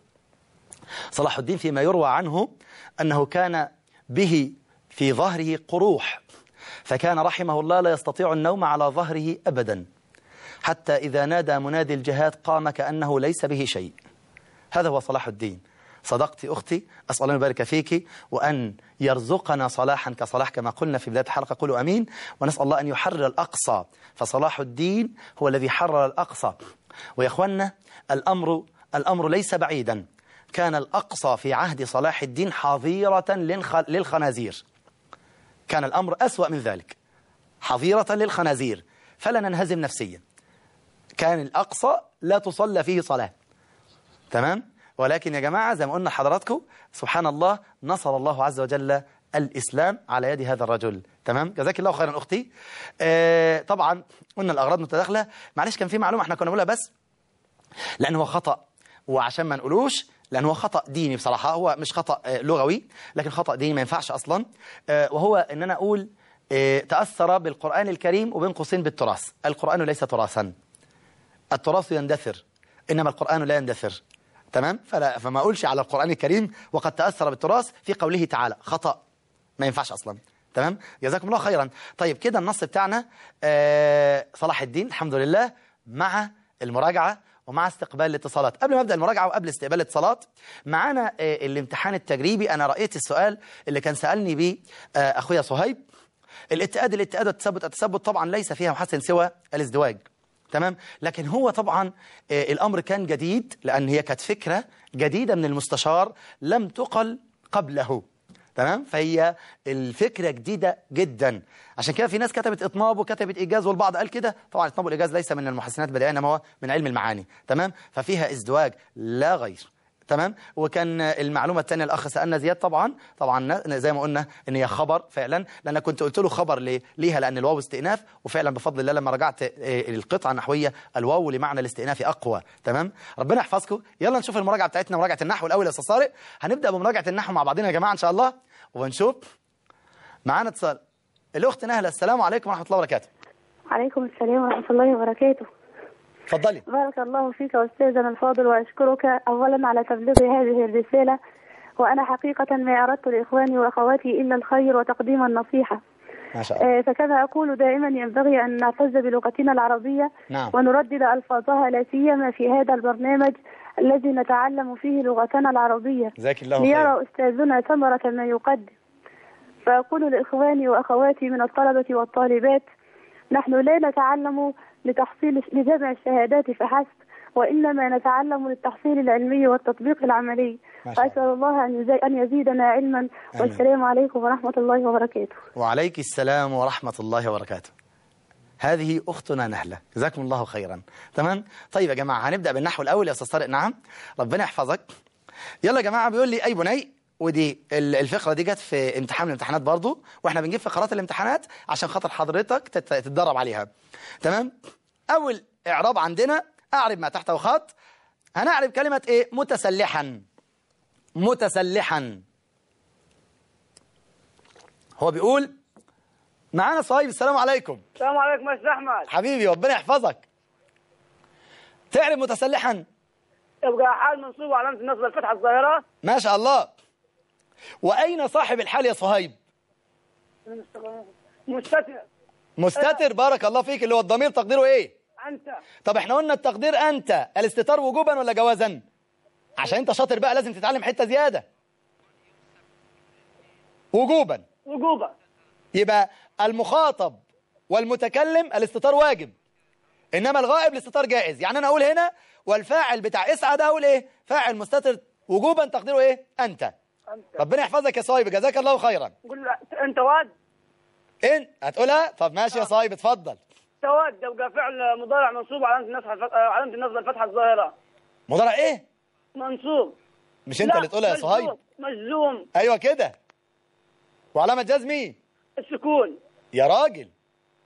صلاح الدين فيما يروى عنه أنه كان به في ظهره قروح فكان رحمه الله لا يستطيع النوم على ظهره أبدا حتى إذا نادى منادي الجهاد قام كأنه ليس به شيء هذا هو صلاح الدين صدقتي أختي أسأل الله أن يبارك فيك وأن يرزقنا صلاحا كصلاح كما قلنا في بداية الحلقة قولوا أمين ونسأل الله أن يحرر الأقصى فصلاح الدين هو الذي حرر الأقصى ويا أخوانا الأمر, الأمر ليس بعيدا كان الأقصى في عهد صلاح الدين حظيرة للخ- للخنازير كان الأمر أسوأ من ذلك حظيرة للخنازير فلا ننهزم نفسيا كان الأقصى لا تصلى فيه صلاة تمام ولكن يا جماعة زي ما قلنا لحضراتكم سبحان الله نصر الله عز وجل الإسلام على يد هذا الرجل تمام جزاك الله خيرا أختي آه طبعا قلنا الأغراض متداخلة معلش كان في معلومة احنا كنا نقولها بس لأن هو خطأ وعشان ما نقولوش لأن هو خطأ ديني بصراحة هو مش خطأ آه، لغوي لكن خطأ ديني ما ينفعش أصلا آه، وهو أن أنا أقول آه، تأثر بالقرآن الكريم وبين قوسين بالتراث القرآن ليس تراثا التراث يندثر إنما القرآن لا يندثر تمام فلا فما أقولش على القرآن الكريم وقد تأثر بالتراث في قوله تعالى خطأ ما ينفعش أصلا تمام جزاكم الله خيرا طيب كده النص بتاعنا آه صلاح الدين الحمد لله مع المراجعة ومع استقبال الاتصالات قبل ما ابدا المراجعه وقبل استقبال الاتصالات معانا آه الامتحان التجريبي انا رايت السؤال اللي كان سالني بيه آه اخويا صهيب الاتئاد الاتئاد والتثبت التثبت طبعا ليس فيها محسن سوى الازدواج تمام لكن هو طبعا آه، الأمر كان جديد لأن هي كانت فكرة جديدة من المستشار لم تقل قبله تمام فهي الفكرة جديدة جدا عشان كده في ناس كتبت إطناب وكتبت إيجاز والبعض قال كده طبعا إطناب والإيجاز ليس من المحسنات البديعية إنما هو من علم المعاني تمام ففيها ازدواج لا غير تمام وكان المعلومة الثانية الأخ سألنا زياد طبعا طبعا زي ما قلنا إن هي خبر فعلا لأن كنت قلت له خبر ليه ليها لأن الواو استئناف وفعلا بفضل الله لما رجعت آه، القطعة النحوية الواو لمعنى الاستئناف أقوى تمام ربنا يحفظكم يلا نشوف المراجعة بتاعتنا مراجعة النحو الأول يا أستاذ طارق هنبدأ بمراجعة النحو مع بعضنا يا جماعة إن شاء الله ونشوف معانا اتصال الأخت نهلة السلام عليكم ورحمة الله وبركاته عليكم السلام ورحمة الله وبركاته اتفضلي بارك الله فيك أستاذنا الفاضل وأشكرك أولا على تبليغ هذه الرسالة وأنا حقيقة ما أردت لإخواني وأخواتي إلا الخير وتقديم النصيحة ما شاء الله آه، فكما أقول دائما ينبغي أن نعتز بلغتنا العربية نعم. ونردد ألفاظها لا سيما في هذا البرنامج الذي نتعلم فيه لغتنا العربية جزاك الله خير ليرى أستاذنا ثمرة ما يقدم فأقول لإخواني وأخواتي من الطلبة والطالبات نحن لا نتعلم لتحصيل لجمع الشهادات فحسب وإنما نتعلم للتحصيل العلمي والتطبيق العملي ما شاء الله. وأسأل الله أن يزي- أن يزيدنا علما والسلام عليكم ورحمة الله وبركاته وعليك السلام ورحمة الله وبركاته هذه أختنا نهلة جزاكم الله خيرا تمام طيب يا جماعة هنبدأ بالنحو الأول يا أستاذ طارق نعم ربنا يحفظك يلا يا جماعة بيقول لي أي بني ودي ال- الفقرة دي جت في امتحان من الامتحانات برضو واحنا بنجيب فقرات الامتحانات عشان خاطر حضرتك تت- تتدرب عليها تمام أول إعراب عندنا أعرب ما تحته خط هنعرب كلمة إيه متسلحا متسلحا هو بيقول معانا صهيب السلام عليكم السلام عليكم يا استاذ احمد حبيبي ربنا يحفظك تعرف متسلحا يبقى حال منصوب علامه النصب الفتحه الظاهره ما شاء الله وأين صاحب الحال يا صهيب مستتر مستتر بارك الله فيك اللي هو الضمير تقديره ايه انت طب احنا قلنا التقدير انت الاستتار وجوبا ولا جوازا عشان انت شاطر بقى لازم تتعلم حتة زيادة وجوبا وجوبا يبقى المخاطب والمتكلم الاستتار واجب انما الغائب الاستتار جائز يعني انا اقول هنا والفاعل بتاع اسعد اقول ايه فاعل مستتر وجوبا تقديره ايه انت انت ربنا يحفظك يا صايب جزاك الله خيرا قول له انت واد ان هتقولها طب ماشي يا صايب اتفضل انت واد يبقى فعل مضارع منصوب علامه النصب الفتحه علامه النصب الفتحه الظاهره مضارع ايه منصوب مش انت لا، اللي تقولها يا مجزوم، صهيب مجزوم ايوه كده وعلامه جزم مين السكون يا راجل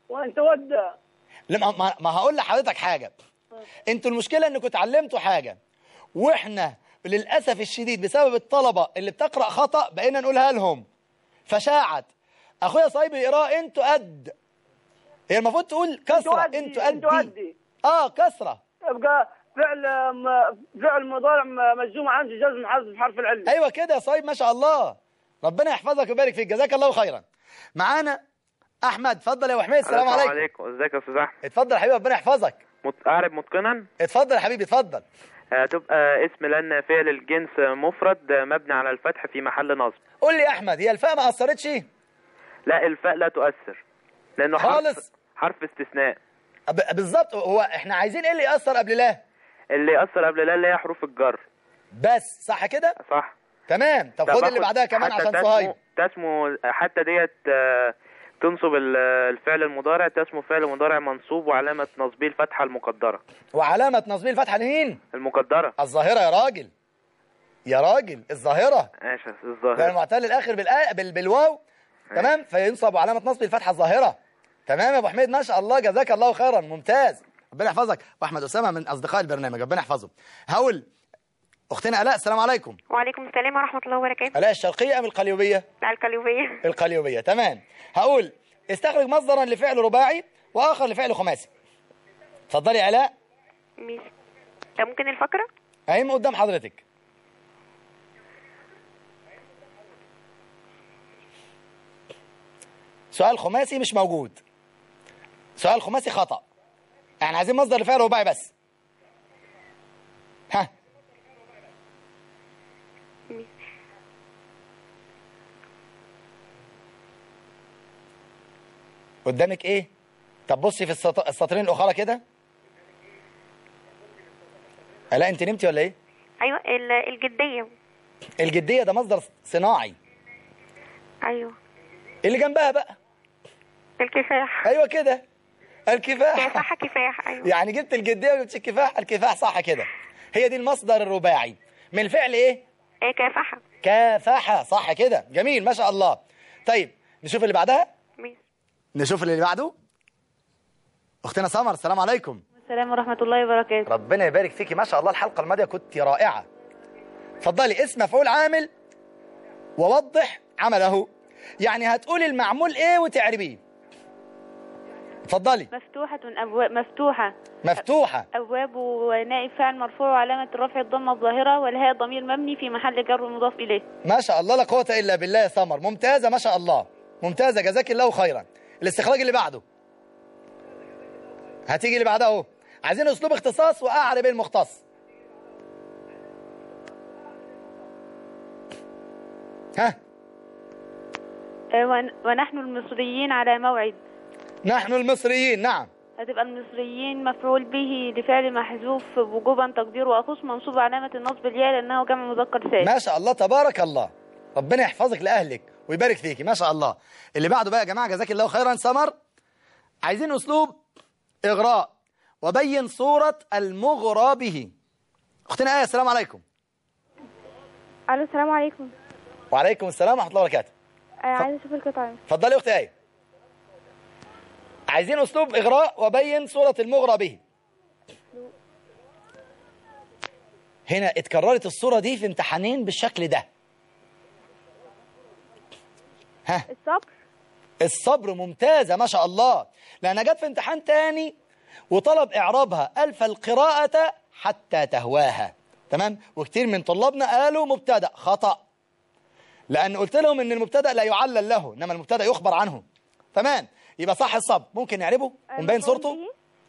وانت ود لما ما, ما هقول لحضرتك حاجة انتوا المشكلة انكم اتعلمتوا حاجة واحنا للأسف الشديد بسبب الطلبة اللي بتقرأ خطأ بقينا نقولها لهم فشاعت اخويا صايب يقرأ انتوا قد هي المفروض تقول كسرة أدي، انتوا قد أنتوا أدي. اه كسرة يبقى فعل م- فعل مضارع م- مجزوم عندي جزم حذف حرف العله ايوه كده يا صايب ما شاء الله ربنا يحفظك ويبارك فيك جزاك الله خيرا معانا احمد اتفضل يا ابو حميد السلام عليكم عليكم ازيك يا استاذ احمد اتفضل يا حبيبي ربنا يحفظك مت... اعرب متقنا اتفضل يا حبيبي اتفضل هتبقى اسم لان فعل الجنس مفرد مبني على الفتح في محل نصب قول لي يا احمد هي الفاء ما اثرتش لا الفاء لا تؤثر لانه حرف خالص. حرف استثناء ب- بالظبط هو احنا عايزين ايه اللي ياثر قبل لا اللي يأثر قبل لا اللي هي حروف الجر بس صح كده صح تمام طب طب خد اللي آخد بعدها كمان حتى عشان تسمو- صهيب تسمو حتى ديت آه، تنصب ال- الفعل المضارع تسمو فعل مضارع منصوب وعلامة نصبه الفتحة المقدرة وعلامه نصبيه الفتحه لمين المقدرة الظاهره يا راجل يا راجل الظاهره ماشي ده الظاهر المعتل الاخر بالآ... بال... بالواو تمام فينصب علامه نصب الفتحه الظاهره تمام يا ابو حميد ما شاء الله جزاك الله خيرا ممتاز ربنا يحفظك واحمد اسامه من اصدقاء البرنامج ربنا يحفظه هقول اختنا الاء السلام عليكم وعليكم السلام ورحمة الله وبركاته الاء الشرقيه ام القليوبيه لا القليوبية القليوبيه تمام هقول استخرج مصدرا لفعل رباعي واخر لفعل خماسي اتفضلي يا الاء ماشي طب ممكن الفقرة اهي قدام حضرتك سؤال خماسي مش موجود سؤال خماسي خطأ احنا عايزين مصدر لفعل رباعي بس ها قدامك ايه طب بصي في السط- السطرين الاخرى كده لا انت نمتي ولا ايه أيوة ال- الجدية الجديه ده مصدر صناعي أيوة اللي جنبها بقى الكفاح ايوه كده الكفاح كفاحة كفاح أيوة يعني جبت الجديه وجبت الكفاح الكفاح صح كده هي دي المصدر الرباعي من الفعل ايه إيه كفاحة كافحه صح كده جميل ما شاء الله طيب نشوف اللي بعدها ماشي نشوف اللي بعده اختنا سمر السلام عليكم السلام ورحمة الله وبركاته ربنا يبارك فيكي ما شاء الله الحلقه الماضيه كنت رائعه اتفضلي اسم مفعول عامل ووضح عمله يعني هتقولي المعمول ايه وتعربيه اتفضلي مفتوحة أبواب مفتوحة مفتوحه أبواب ونائب فاعل مرفوع وعلامة الرفع الضمة الظاهرة والهاء ضمير مبني في محل جر مضاف إليه ما شاء الله لا قوه الا بالله يا سمر ممتازه ما شاء الله ممتازه جزاك الله خيرا الاستخراج اللي بعده هتيجي اللي بعدها اهو عايزين اسلوب اختصاص واعرب المختص ها آه، ون- ونحن المصريين على موعد نحن المصريين نعم هتبقى المصريين مفعول به لفعل محذوف وجوبا تقديره أخص منصوب علامة النصب الياء لأنه جمع مذكر سالم ما شاء الله تبارك الله ربنا يحفظك لاهلك ويبارك فيكي ما شاء الله اللي بعده بقى يا جماعه جزاك الله خيرا سمر عايزين اسلوب اغراء وبين صوره المغرى به اختنا ايه السلام عليكم الو السلام عليكم وعليكم السلام ورحمه الله وبركاته آه عايزه اشوف القطعه اتفضلي يا اختي ايه عايزين اسلوب اغراء وبين صوره المغرى به هنا اتكررت الصوره دي في امتحانين بالشكل ده ها الصبر الصبر ممتازة ما شاء الله لأنها جت في امتحان تاني وطلب إعرابها ألف القراءة حتى تهواها تمام وكتير من طلابنا قالوا مبتدأ خطأ لأن قلت لهم إن المبتدأ لا يعلل له إنما المبتدأ يخبر عنه تمام يبقى صح الصبر ممكن نعربه ونبين صورته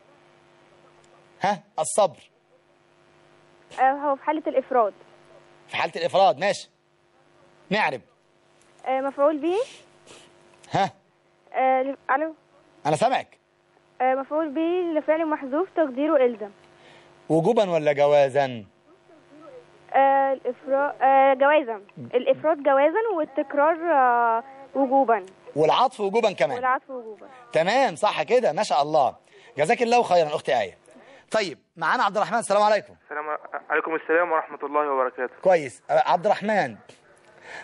ها الصبر آه هو في حاله الافراد في حالة الإفراد ماشي نعرب آه مفعول به ها آه ل- الو أنا سامعك آه مفعول به لفعل محذوف تقديره الزم وجوبا ولا جوازا آه الافراد آه جوازا الافراد جوازا والتكرار آه وجوبا والعطف وجوبا كمان والعطف وجوبا تمام صح كده ما شاء الله جزاك الله خيرا اختي ايه طيب معانا عبد الرحمن السلام عليكم السلام عليكم السلام ورحمة الله وبركاته كويس أه، عبد الرحمن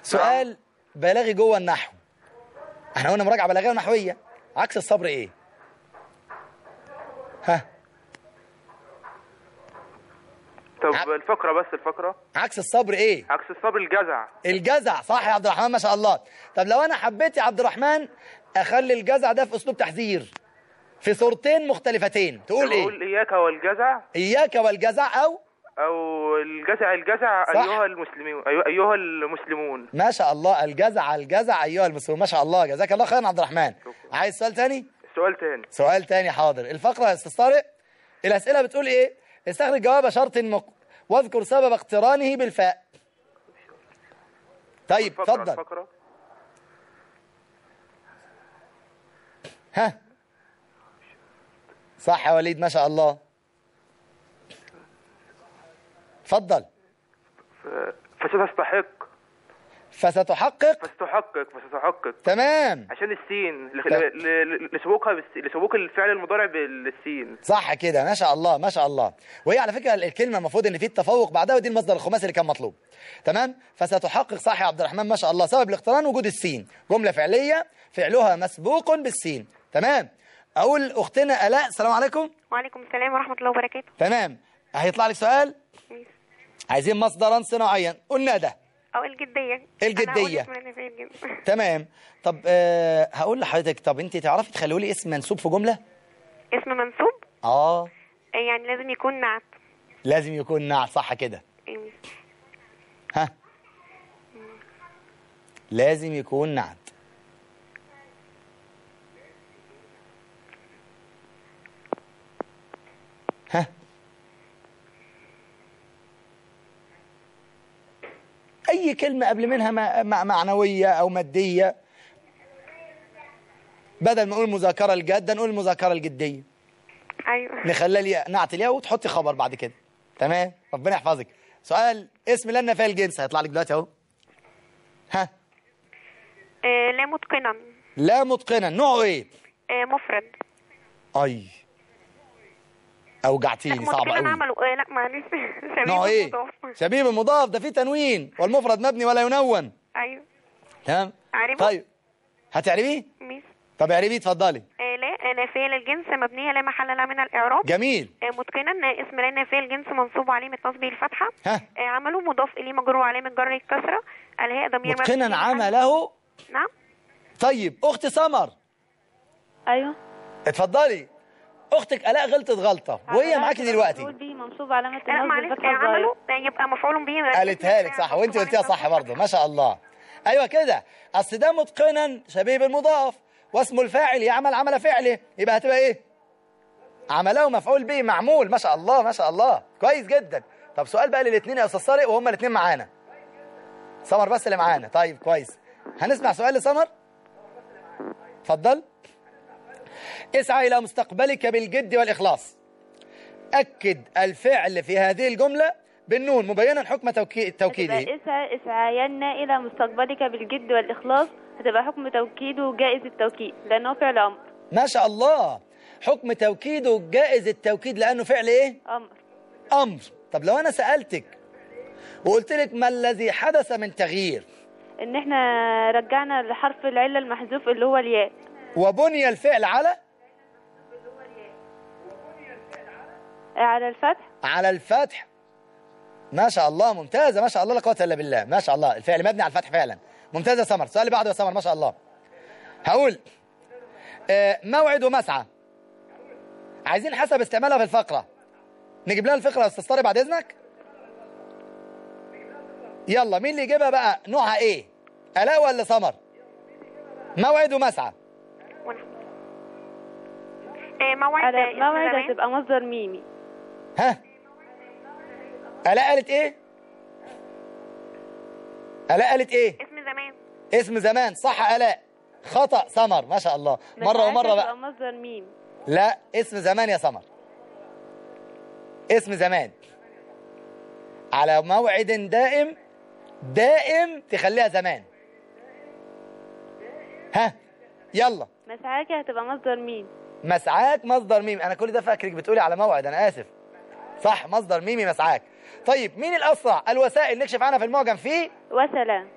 سؤال بلاغي جوه النحو احنا قلنا مراجعه بلاغيه ونحويه عكس الصبر ايه ها طب الفقرة بس الفقرة عكس الصبر ايه عكس الصبر الجزع الجزع صح يا عبد الرحمن ما شاء الله طب لو انا حبيت يا عبد الرحمن اخلي الجزع ده في اسلوب تحذير في صورتين مختلفتين تقول ايه أقول إياك والجزع اياك والجزع او أو الجزع الجزع صح. أيها المسلمون أيها- أيها المسلمون ما شاء الله الجزع الجزع ايها المسلمون ما شاء الله جزاك الله خيرا عبد الرحمن عايز سؤال تاني سؤال تاني سؤال تاني حاضر الفقره يا استاذ طارق الاسئله بتقول ايه استخرج جواب شرط مق... واذكر سبب اقترانه بالفاء طيب الفقرة اتفضل الفقرة ها صح يا وليد ما شاء الله اتفضل فستستحق فستحقق فستحقق فستحقق تمام عشان السين ل- ف- ل- ل- لسبوقها بالس- لسبوق الفعل المضارع بالسين صح كده ما شاء الله ما شاء الله وهي على فكره الكلمه المفروض ان في التفوق بعدها ودي المصدر الخماسي اللي كان مطلوب تمام فستحقق صح يا عبد الرحمن ما شاء الله سبب الاقتران وجود السين جمله فعليه فعلها مسبوق بالسين تمام اقول اختنا الاء السلام عليكم وعليكم السلام ورحمة الله وبركاته تمام هيطلع لك سؤال عايزين مصدرا صناعيا قلنا ده أو الجدية الجدية. أنا هقول اسم لأن في الجنس. تمام طب أه هقول لحضرتك طب انت تعرفي تخلوا لي اسم منسوب في جمله اسم منصوب اه يعني لازم يكون نعت لازم يكون نعت صح كده إيه. ها لازم يكون نعت ها اي كلمه قبل منها ما- ما- معنويه او ماديه بدل ما نقول مذاكره الجاده نقول المذاكره الجديه أيوه نخلي لي نعت الياء وتحطي خبر بعد كده تمام ربنا يحفظك سؤال اسم لنا فيها الجنس هيطلع لك دلوقتي اهو ها آه لا متقنا لا متقنا نوعه ايه آه مفرد اي اوجعتيني صعب متقنا قوي عملوا آه لا معلش شبيه نوعه ايه مضاف. شبيب المضاف ده فيه تنوين والمفرد مبني ولا ينون أيوه تمام عارفه طيب هتعربيه ميس طب اعربيه اتفضلي آه لا نافية للجنس مبنية لا محل لها من الإعراب جميل آه متقنا آه اسم لا نافية للجنس منصوب علامة نصبه الفتحة ها آه عمله مضاف إليه مجرور علامة جر الكسرة الهاء ضمير مبني متقنا محل- عمله نعم طيب اخت سمر ايوه اتفضلي اختك الاء غلطت غلطه وهي معاكي دلوقتي مفعول به منصوب علامة لا النصب معلش الفتحة آه الظاهرة عمله آه يبقى مفعول به قالتها لك صح وانت قلتيها صح برضه ما شاء الله ايوه كده اصل ده متقنا شبيه بالمضاف واسمه الفاعل يعمل عمل فعله يبقى هتبقى ايه عمله مفعول به معمول ما شاء الله ما شاء الله كويس جدا طب سؤال بقى للاثنين يا استاذ طارق وهما الاثنين معانا سمر بس اللي معانا طيب كويس هنسمع سؤال لسمر اتفضل اسعى الى مستقبلك بالجد والاخلاص اكد الفعل في هذه الجمله بالنون مبينا حكم توكي- توكيده هتبقى اسعى اسعين إلى مستقبلك بالجد والإخلاص هتبقى حكم توكيده جائز التوكيد لأنه فعل أمر ما شاء الله حكم توكيده جائز التوكيد لانه فعل ايه أمر امر طب لو انا سالتك وقلت لك ما الذي حدث من تغيير إن إحنا رجعنا لحرف العلة المحذوف اللي هو الياء وبني الفعل على على الفتح على الفتح ما شاء الله ممتازه ما شاء الله لا قوه الا بالله ما شاء الله الفعل مبني على الفتح فعلا ممتازه يا سمر السؤال اللي بعده يا سمر ما شاء الله هقول آه، موعد ومسعى عايزين حسب استعمالها في الفقره نجيب لها الفقره يا استاذ طارق بعد اذنك يلا مين اللي يجيبها بقى نوعها ايه الاء ولا سمر موعد ومسعى آه موعد على آه، اسم موعد زمان. هتبقى مصدر ميمي ها الاء قالت ايه الاء قالت ايه اسم زمان اسم زمان صح الاء خطا سمر ما شاء الله مره ومره هتبقى بقى مصدر ميم لا اسم زمان يا سمر اسم زمان على موعد دائم دائم تخليها زمان ها يلا مسعاك هتبقى مصدر ميم مسعاك مصدر ميم انا كل ده فاكرك بتقولي على موعد انا اسف صح مصدر ميمي مسعاك طيب مين الاسرع الوسائل نكشف عنها في المعجم فيه وسلا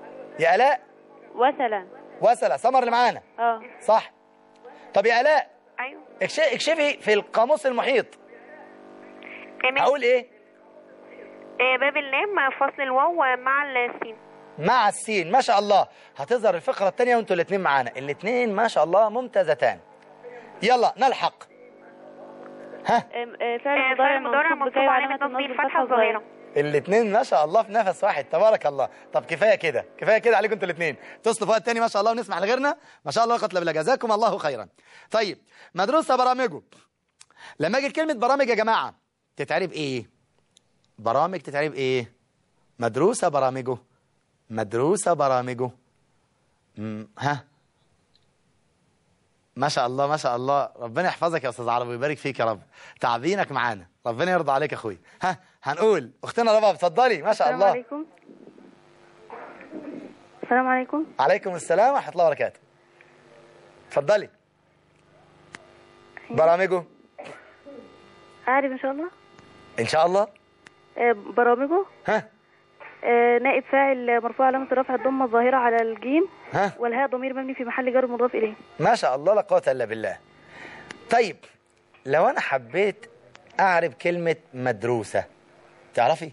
يا الاء وسلا وسلة سمر اللي معانا اه صح طب يا الاء ايوه اكش- اكشفي في القاموس المحيط آمين. هقول ايه آه، باب اللام فصل الواو مع السين مع السين ما شاء الله هتظهر الفقرة الثانية وانتوا الاثنين معانا الاثنين ما شاء الله ممتازتان يلا نلحق ها آم، آه، فعل آه، مضارع فعل مضارع منصوب منصوب بكاء علامة وعلامة نصبه النصب الفتحة الفتحة الظاهرة الظاهرة الاثنين ما شاء الله في نفس واحد تبارك الله طب كفايه كده كفايه كده عليكم انتوا الاثنين تصلوا فوق الثاني ما شاء الله ونسمح لغيرنا ما شاء الله قتل بالله جزاكم الله خيرا طيب مدروسه برامجه لما اجي كلمه برامج يا جماعه تتعرب ايه برامج تتعرب ايه مدروسه برامجه مدروسه برامجه مم، ها ما شاء الله ما شاء الله ربنا يحفظك يا استاذ عربي ويبارك فيك يا رب تعبينك معانا ربنا يرضى عليك يا اخوي ها هنقول اختنا رباب اتفضلي ما شاء السلام الله عليكم السلام عليكم عليكم السلام ورحمه الله وبركاته اتفضلي برامجه عارف ان شاء الله ان شاء الله آه، برامجه ها آه، نائب فاعل مرفوع علامة رفع الضمة الظاهرة على الجيم ها والهاء ضمير مبني في محل جر مضاف إليه ما شاء الله لا قوه الا بالله طيب لو انا حبيت اعرب كلمه مدروسه تعرفي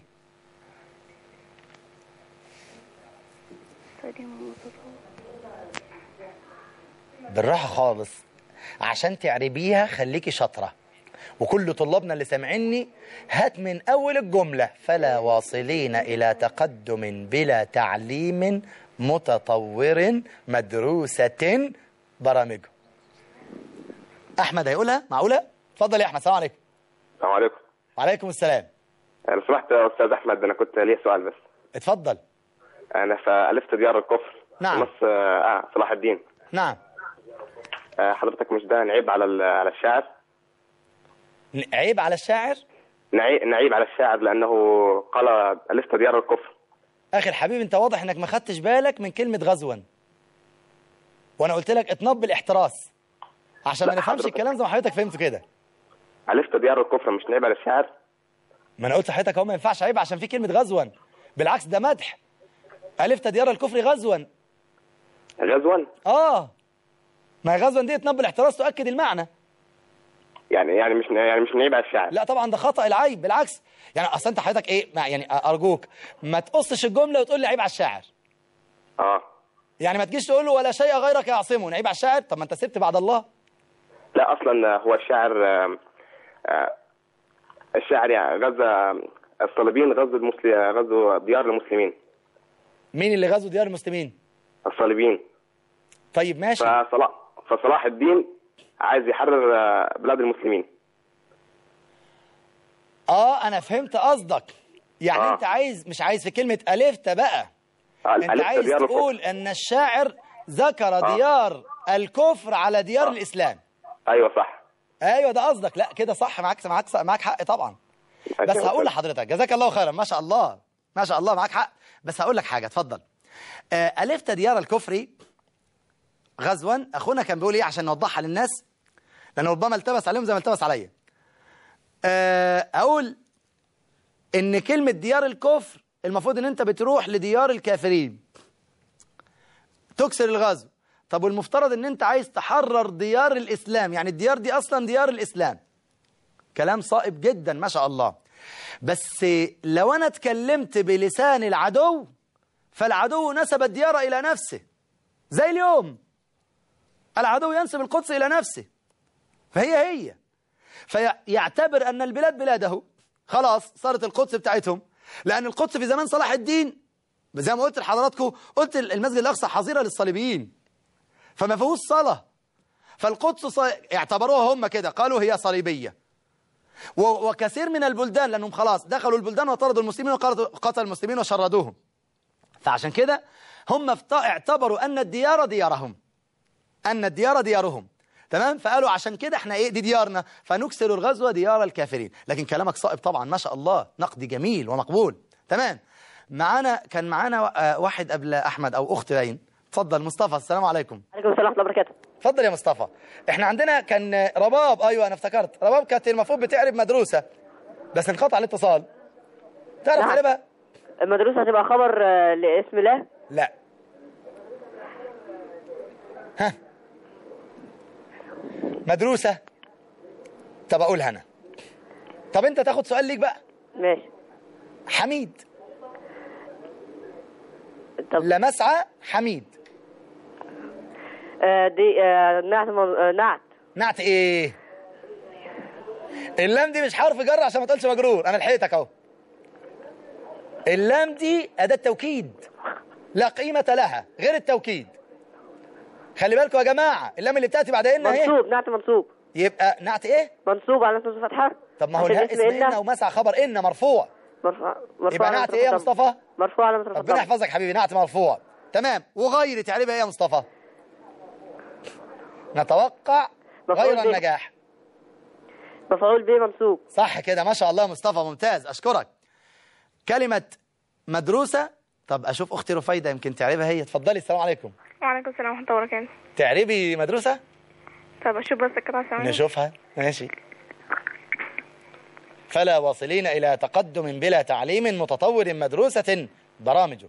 بالراحه خالص عشان تعربيها خليكي شاطره وكل طلابنا اللي سامعيني هات من اول الجمله فلا واصلين الى تقدم بلا تعليم متطور مدروسه برامجه احمد هيقولها معقوله اتفضل يا احمد السلام عليكم السلام عليكم وعليكم السلام لو سمحت يا استاذ احمد انا كنت ليا سؤال بس اتفضل انا فالفت ديار الكفر نعم. نص آه صلاح الدين نعم آه حضرتك مش ده نعيب على ال- على الشاعر ن- عيب على الشاعر نعي- نعيب على الشاعر لانه قال الفت ديار الكفر اخي الحبيب انت واضح انك ما خدتش بالك من كلمه غزوا وانا قلت لك اطنب بالاحتراس عشان ما لا، نفهمش حضرتك- الكلام زي ما حضرتك فهمته كده الفت ديار الكفر مش نعيب على الشاعر ما انا قلت لحضرتك اهو ما ينفعش عيب عشان في كلمه غزوا بالعكس ده مدح الفت ديار الكفر غزوا غزوا اه ما هي غزوا دي اطنب بالاحتراس تؤكد المعنى يعني يعني مش يعني مش نعيب على الشاعر لا طبعا ده خطا العيب بالعكس يعني اصل انت حضرتك ايه ما يعني ارجوك ما تقصش الجمله وتقول لي عيب على الشاعر اه يعني ما تجيش تقول له ولا شيء غيرك يعصمه عيب على الشاعر طب ما انت سبت بعد الله لا اصلا هو الشاعر آه، آه، الشاعر يعني غزا الصليبيين غزوا المسلم غزوا ديار المسلمين مين اللي غزو ديار المسلمين الصليبيين طيب ماشي فصلاح فصلاح الدين عايز يحرر آه، بلاد المسلمين اه انا فهمت قصدك يعني آه. انت عايز مش عايز في كلمة ألفت بقى آه، انت ألفت عايز ديار الكفر. تقول ان الشاعر ذكر ديار الكفر على ديار آه. الاسلام ايوه صح ايوه ده قصدك لا كده صح معاك معاك معاك حق طبعا بس أيوة. هقول لحضرتك جزاك الله خيرا ما شاء الله ما شاء الله معاك حق بس هقول لك حاجه اتفضل آه، الفت ديار الكفر غزوا اخونا كان بيقول ايه عشان نوضحها للناس لانه ربما التبس عليهم زي ما التبس عليا آه، اقول ان كلمه ديار الكفر المفروض ان انت بتروح لديار الكافرين تكسر الغزو طب والمفترض ان انت عايز تحرر ديار الاسلام يعني الديار دي اصلا ديار الاسلام كلام صائب جدا ما شاء الله بس لو انا اتكلمت بلسان العدو فالعدو نسب الديار الى نفسه زي اليوم العدو ينسب القدس الى نفسه فهي هي فيعتبر ان البلاد بلاده خلاص صارت القدس بتاعتهم لان القدس في زمان صلاح الدين زي ما قلت لحضراتكم قلت المسجد الاقصى حظيره للصليبيين فما فيهوش صلاه فالقدس ص... اعتبروها هم كده قالوا هي صليبيه و... وكثير من البلدان لانهم خلاص دخلوا البلدان وطردوا المسلمين وقتلوا المسلمين وشردوهم فعشان كده هم افت- اعتبروا ان الديار ديارهم ان الديار ديارهم تمام فقالوا عشان كده احنا ايه دي ديارنا فنكسر الغزوه ديار الكافرين لكن كلامك صائب طبعا ما شاء الله نقد جميل ومقبول تمام معانا كان معانا آه، واحد قبل احمد او اخت باين اتفضل مصطفى السلام عليكم عليكم السلام ورحمه الله وبركاته اتفضل يا مصطفى احنا عندنا كان رباب ايوه انا افتكرت رباب كانت المفروض بتعرب مدروسه بس انقطع الاتصال تعرف نعم. تعربها المدروسه هتبقى خبر آه، لاسم الله لا ها مدروسة طب أقولها أنا طب أنت تاخد سؤال ليك بقى ماشي حميد طب لا مسعى حميد آه دي آه نعت من- آه نعت نعت ايه اللام دي مش حرف جر عشان ما تقولش مجرور انا لحقتك اهو اللام دي اداه توكيد لا قيمه لها غير التوكيد خلي بالكم يا جماعه اللام اللي بتاتي بعد ان اهي منصوب نعت منصوب يبقى نعت ايه منصوب على نصب فتحة طب ما هو عشان الهاء اسم ان ومسعى خبر ان مرفوع مرفوع مرفوع يبقى على نعت نصب ايه يا فتحة. مصطفى مرفوع على نصب ربنا فتحة. يحفظك حبيبي نعت مرفوع تمام وغير تعريبها ايه يا مصطفى نتوقع مفعول غير به. النجاح مفعول به منصوب صح كده ما شاء الله يا مصطفى ممتاز اشكرك كلمة مدروسة طب اشوف اختي رفيدة يمكن تعرفها هي اتفضلي السلام عليكم وعليكم السلام ورحمة الله وبركاته تعربي مدروسة طب أشوف بس القطعة ثواني نشوفها ماشي فلا واصلين إلى تقدم بلا تعليم متطور مدروسة برامجه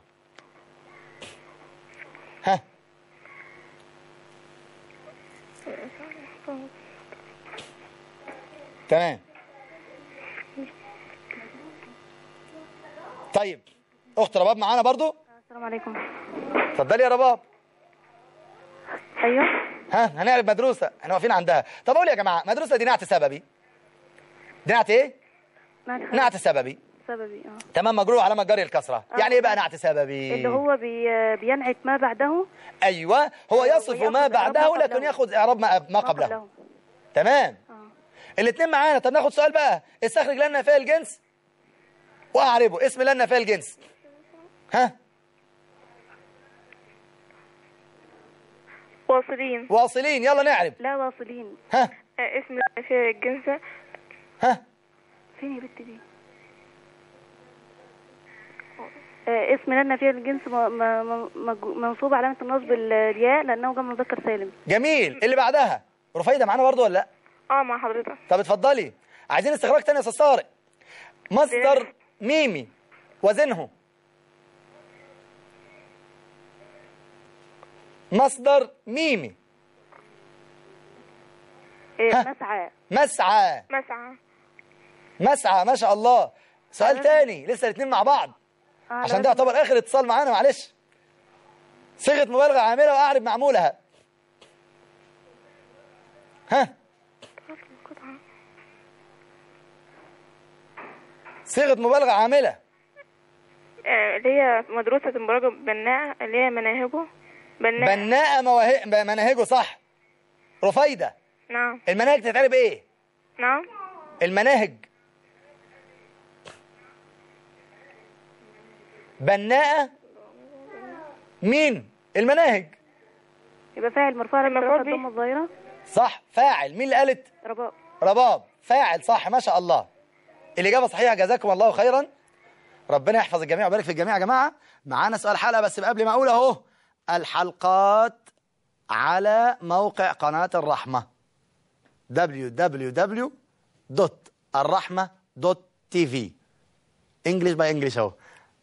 ها تمام طيب اخت رباب معانا برضو السلام عليكم اتفضلي يا رباب أيوه ها هنعرف مدروسة احنا واقفين عندها طب اقول يا جماعة مدروسة دي نعت سببي دي نعت ايه نعت نعت سببي سببي اه تمام مجروح علامة جري الكسرة يعني ايه بقى نعت سببي اللي هو بي بينعت ما بعده ايوه هو يصف ويأخذ ما إعراب ما بعده قبله. لكن ياخذ اعراب ما ما قبله تمام الاثنين معانا طب ناخد سؤال بقى استخرج لنا فيها الجنس واعربه اسم لنا فيها الجنس ها واصلين واصلين يلا نعرب لا واصلين ها آه، اسم في الجنس ها فين يا بنت دي آه، اسم لنا فيها الجنس م- م- م- منصوب علامة النصب الياء لأنه جمع مذكر سالم جميل اللي بعدها رفيدة معانا برضو ولا لا اه مع حضرتك طب اتفضلي عايزين استخراج تاني يا استاذ طارق مصدر ميمي وزنه مصدر ميمي آه، مسعى مسعى مسعى مسعى ما شاء الله سؤال تاني لسه الاثنين مع بعض آه، عشان لا، ده يعتبر اخر اتصال معانا معلش صيغه مبالغه عامله واعرب معمولها ها صيغه مبالغه عامله آه، اللي هي مدروسة مبرجة بناء اللي هي مناهجه بناء بناء مواهب مناهجه صح رفيده نعم المناهج تتعرب ايه نعم المناهج بناء مين المناهج يبقى فاعل مرفوع على المفعول الضمة به. الظاهرة صح فاعل مين اللي قالت رباء رباب فاعل صح ما شاء الله الإجابة صحيحة جزاكم الله خيرا ربنا يحفظ الجميع ويبارك في الجميع يا جماعة معانا سؤال حلقة بس قبل ما أقول أهو الحلقات على موقع قناة الرحمة www.الرحمة.tv انجلش باي انجلش اهو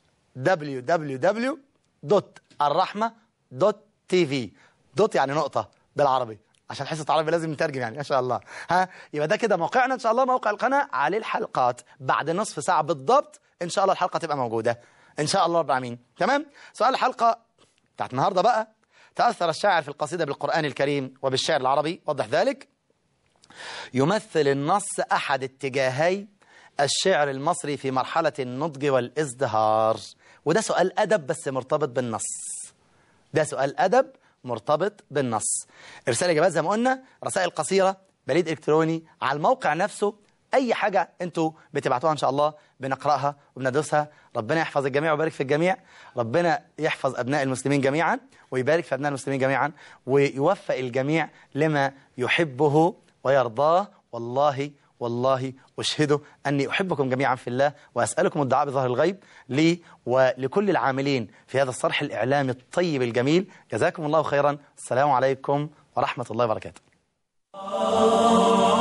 www.الرحمة.tv دوت يعني نقطة بالعربي عشان حصة عربي لازم نترجم يعني ما شاء الله ها يبقى ده كده موقعنا ان شاء الله موقع القناة عليه الحلقات بعد نصف ساعة بالضبط ان شاء الله الحلقة تبقى موجودة ان شاء الله رب العالمين تمام سؤال الحلقة بتاعت النهاردة بقى تأثر الشاعر في القصيدة بالقرآن الكريم وبالشعر العربي وضح ذلك يمثل النص أحد اتجاهي الشعر المصري في مرحلة النضج والازدهار وده سؤال أدب بس مرتبط بالنص ده سؤال أدب مرتبط بالنص إرسال إجابات زي ما قلنا رسائل قصيرة بريد إلكتروني على الموقع نفسه أي حاجة أنتوا بتبعتوها إن شاء الله بنقرأها وبندرسها ربنا يحفظ الجميع ويبارك في الجميع ربنا يحفظ أبناء المسلمين جميعا ويبارك في أبناء المسلمين جميعا ويوفق الجميع لما يحبه ويرضاه والله والله أشهده أني أحبكم جميعا في الله وأسألكم الدعاء بظهر الغيب لي ولكل العاملين في هذا الصرح الإعلامي الطيب الجميل جزاكم الله خيرا السلام عليكم ورحمة الله وبركاته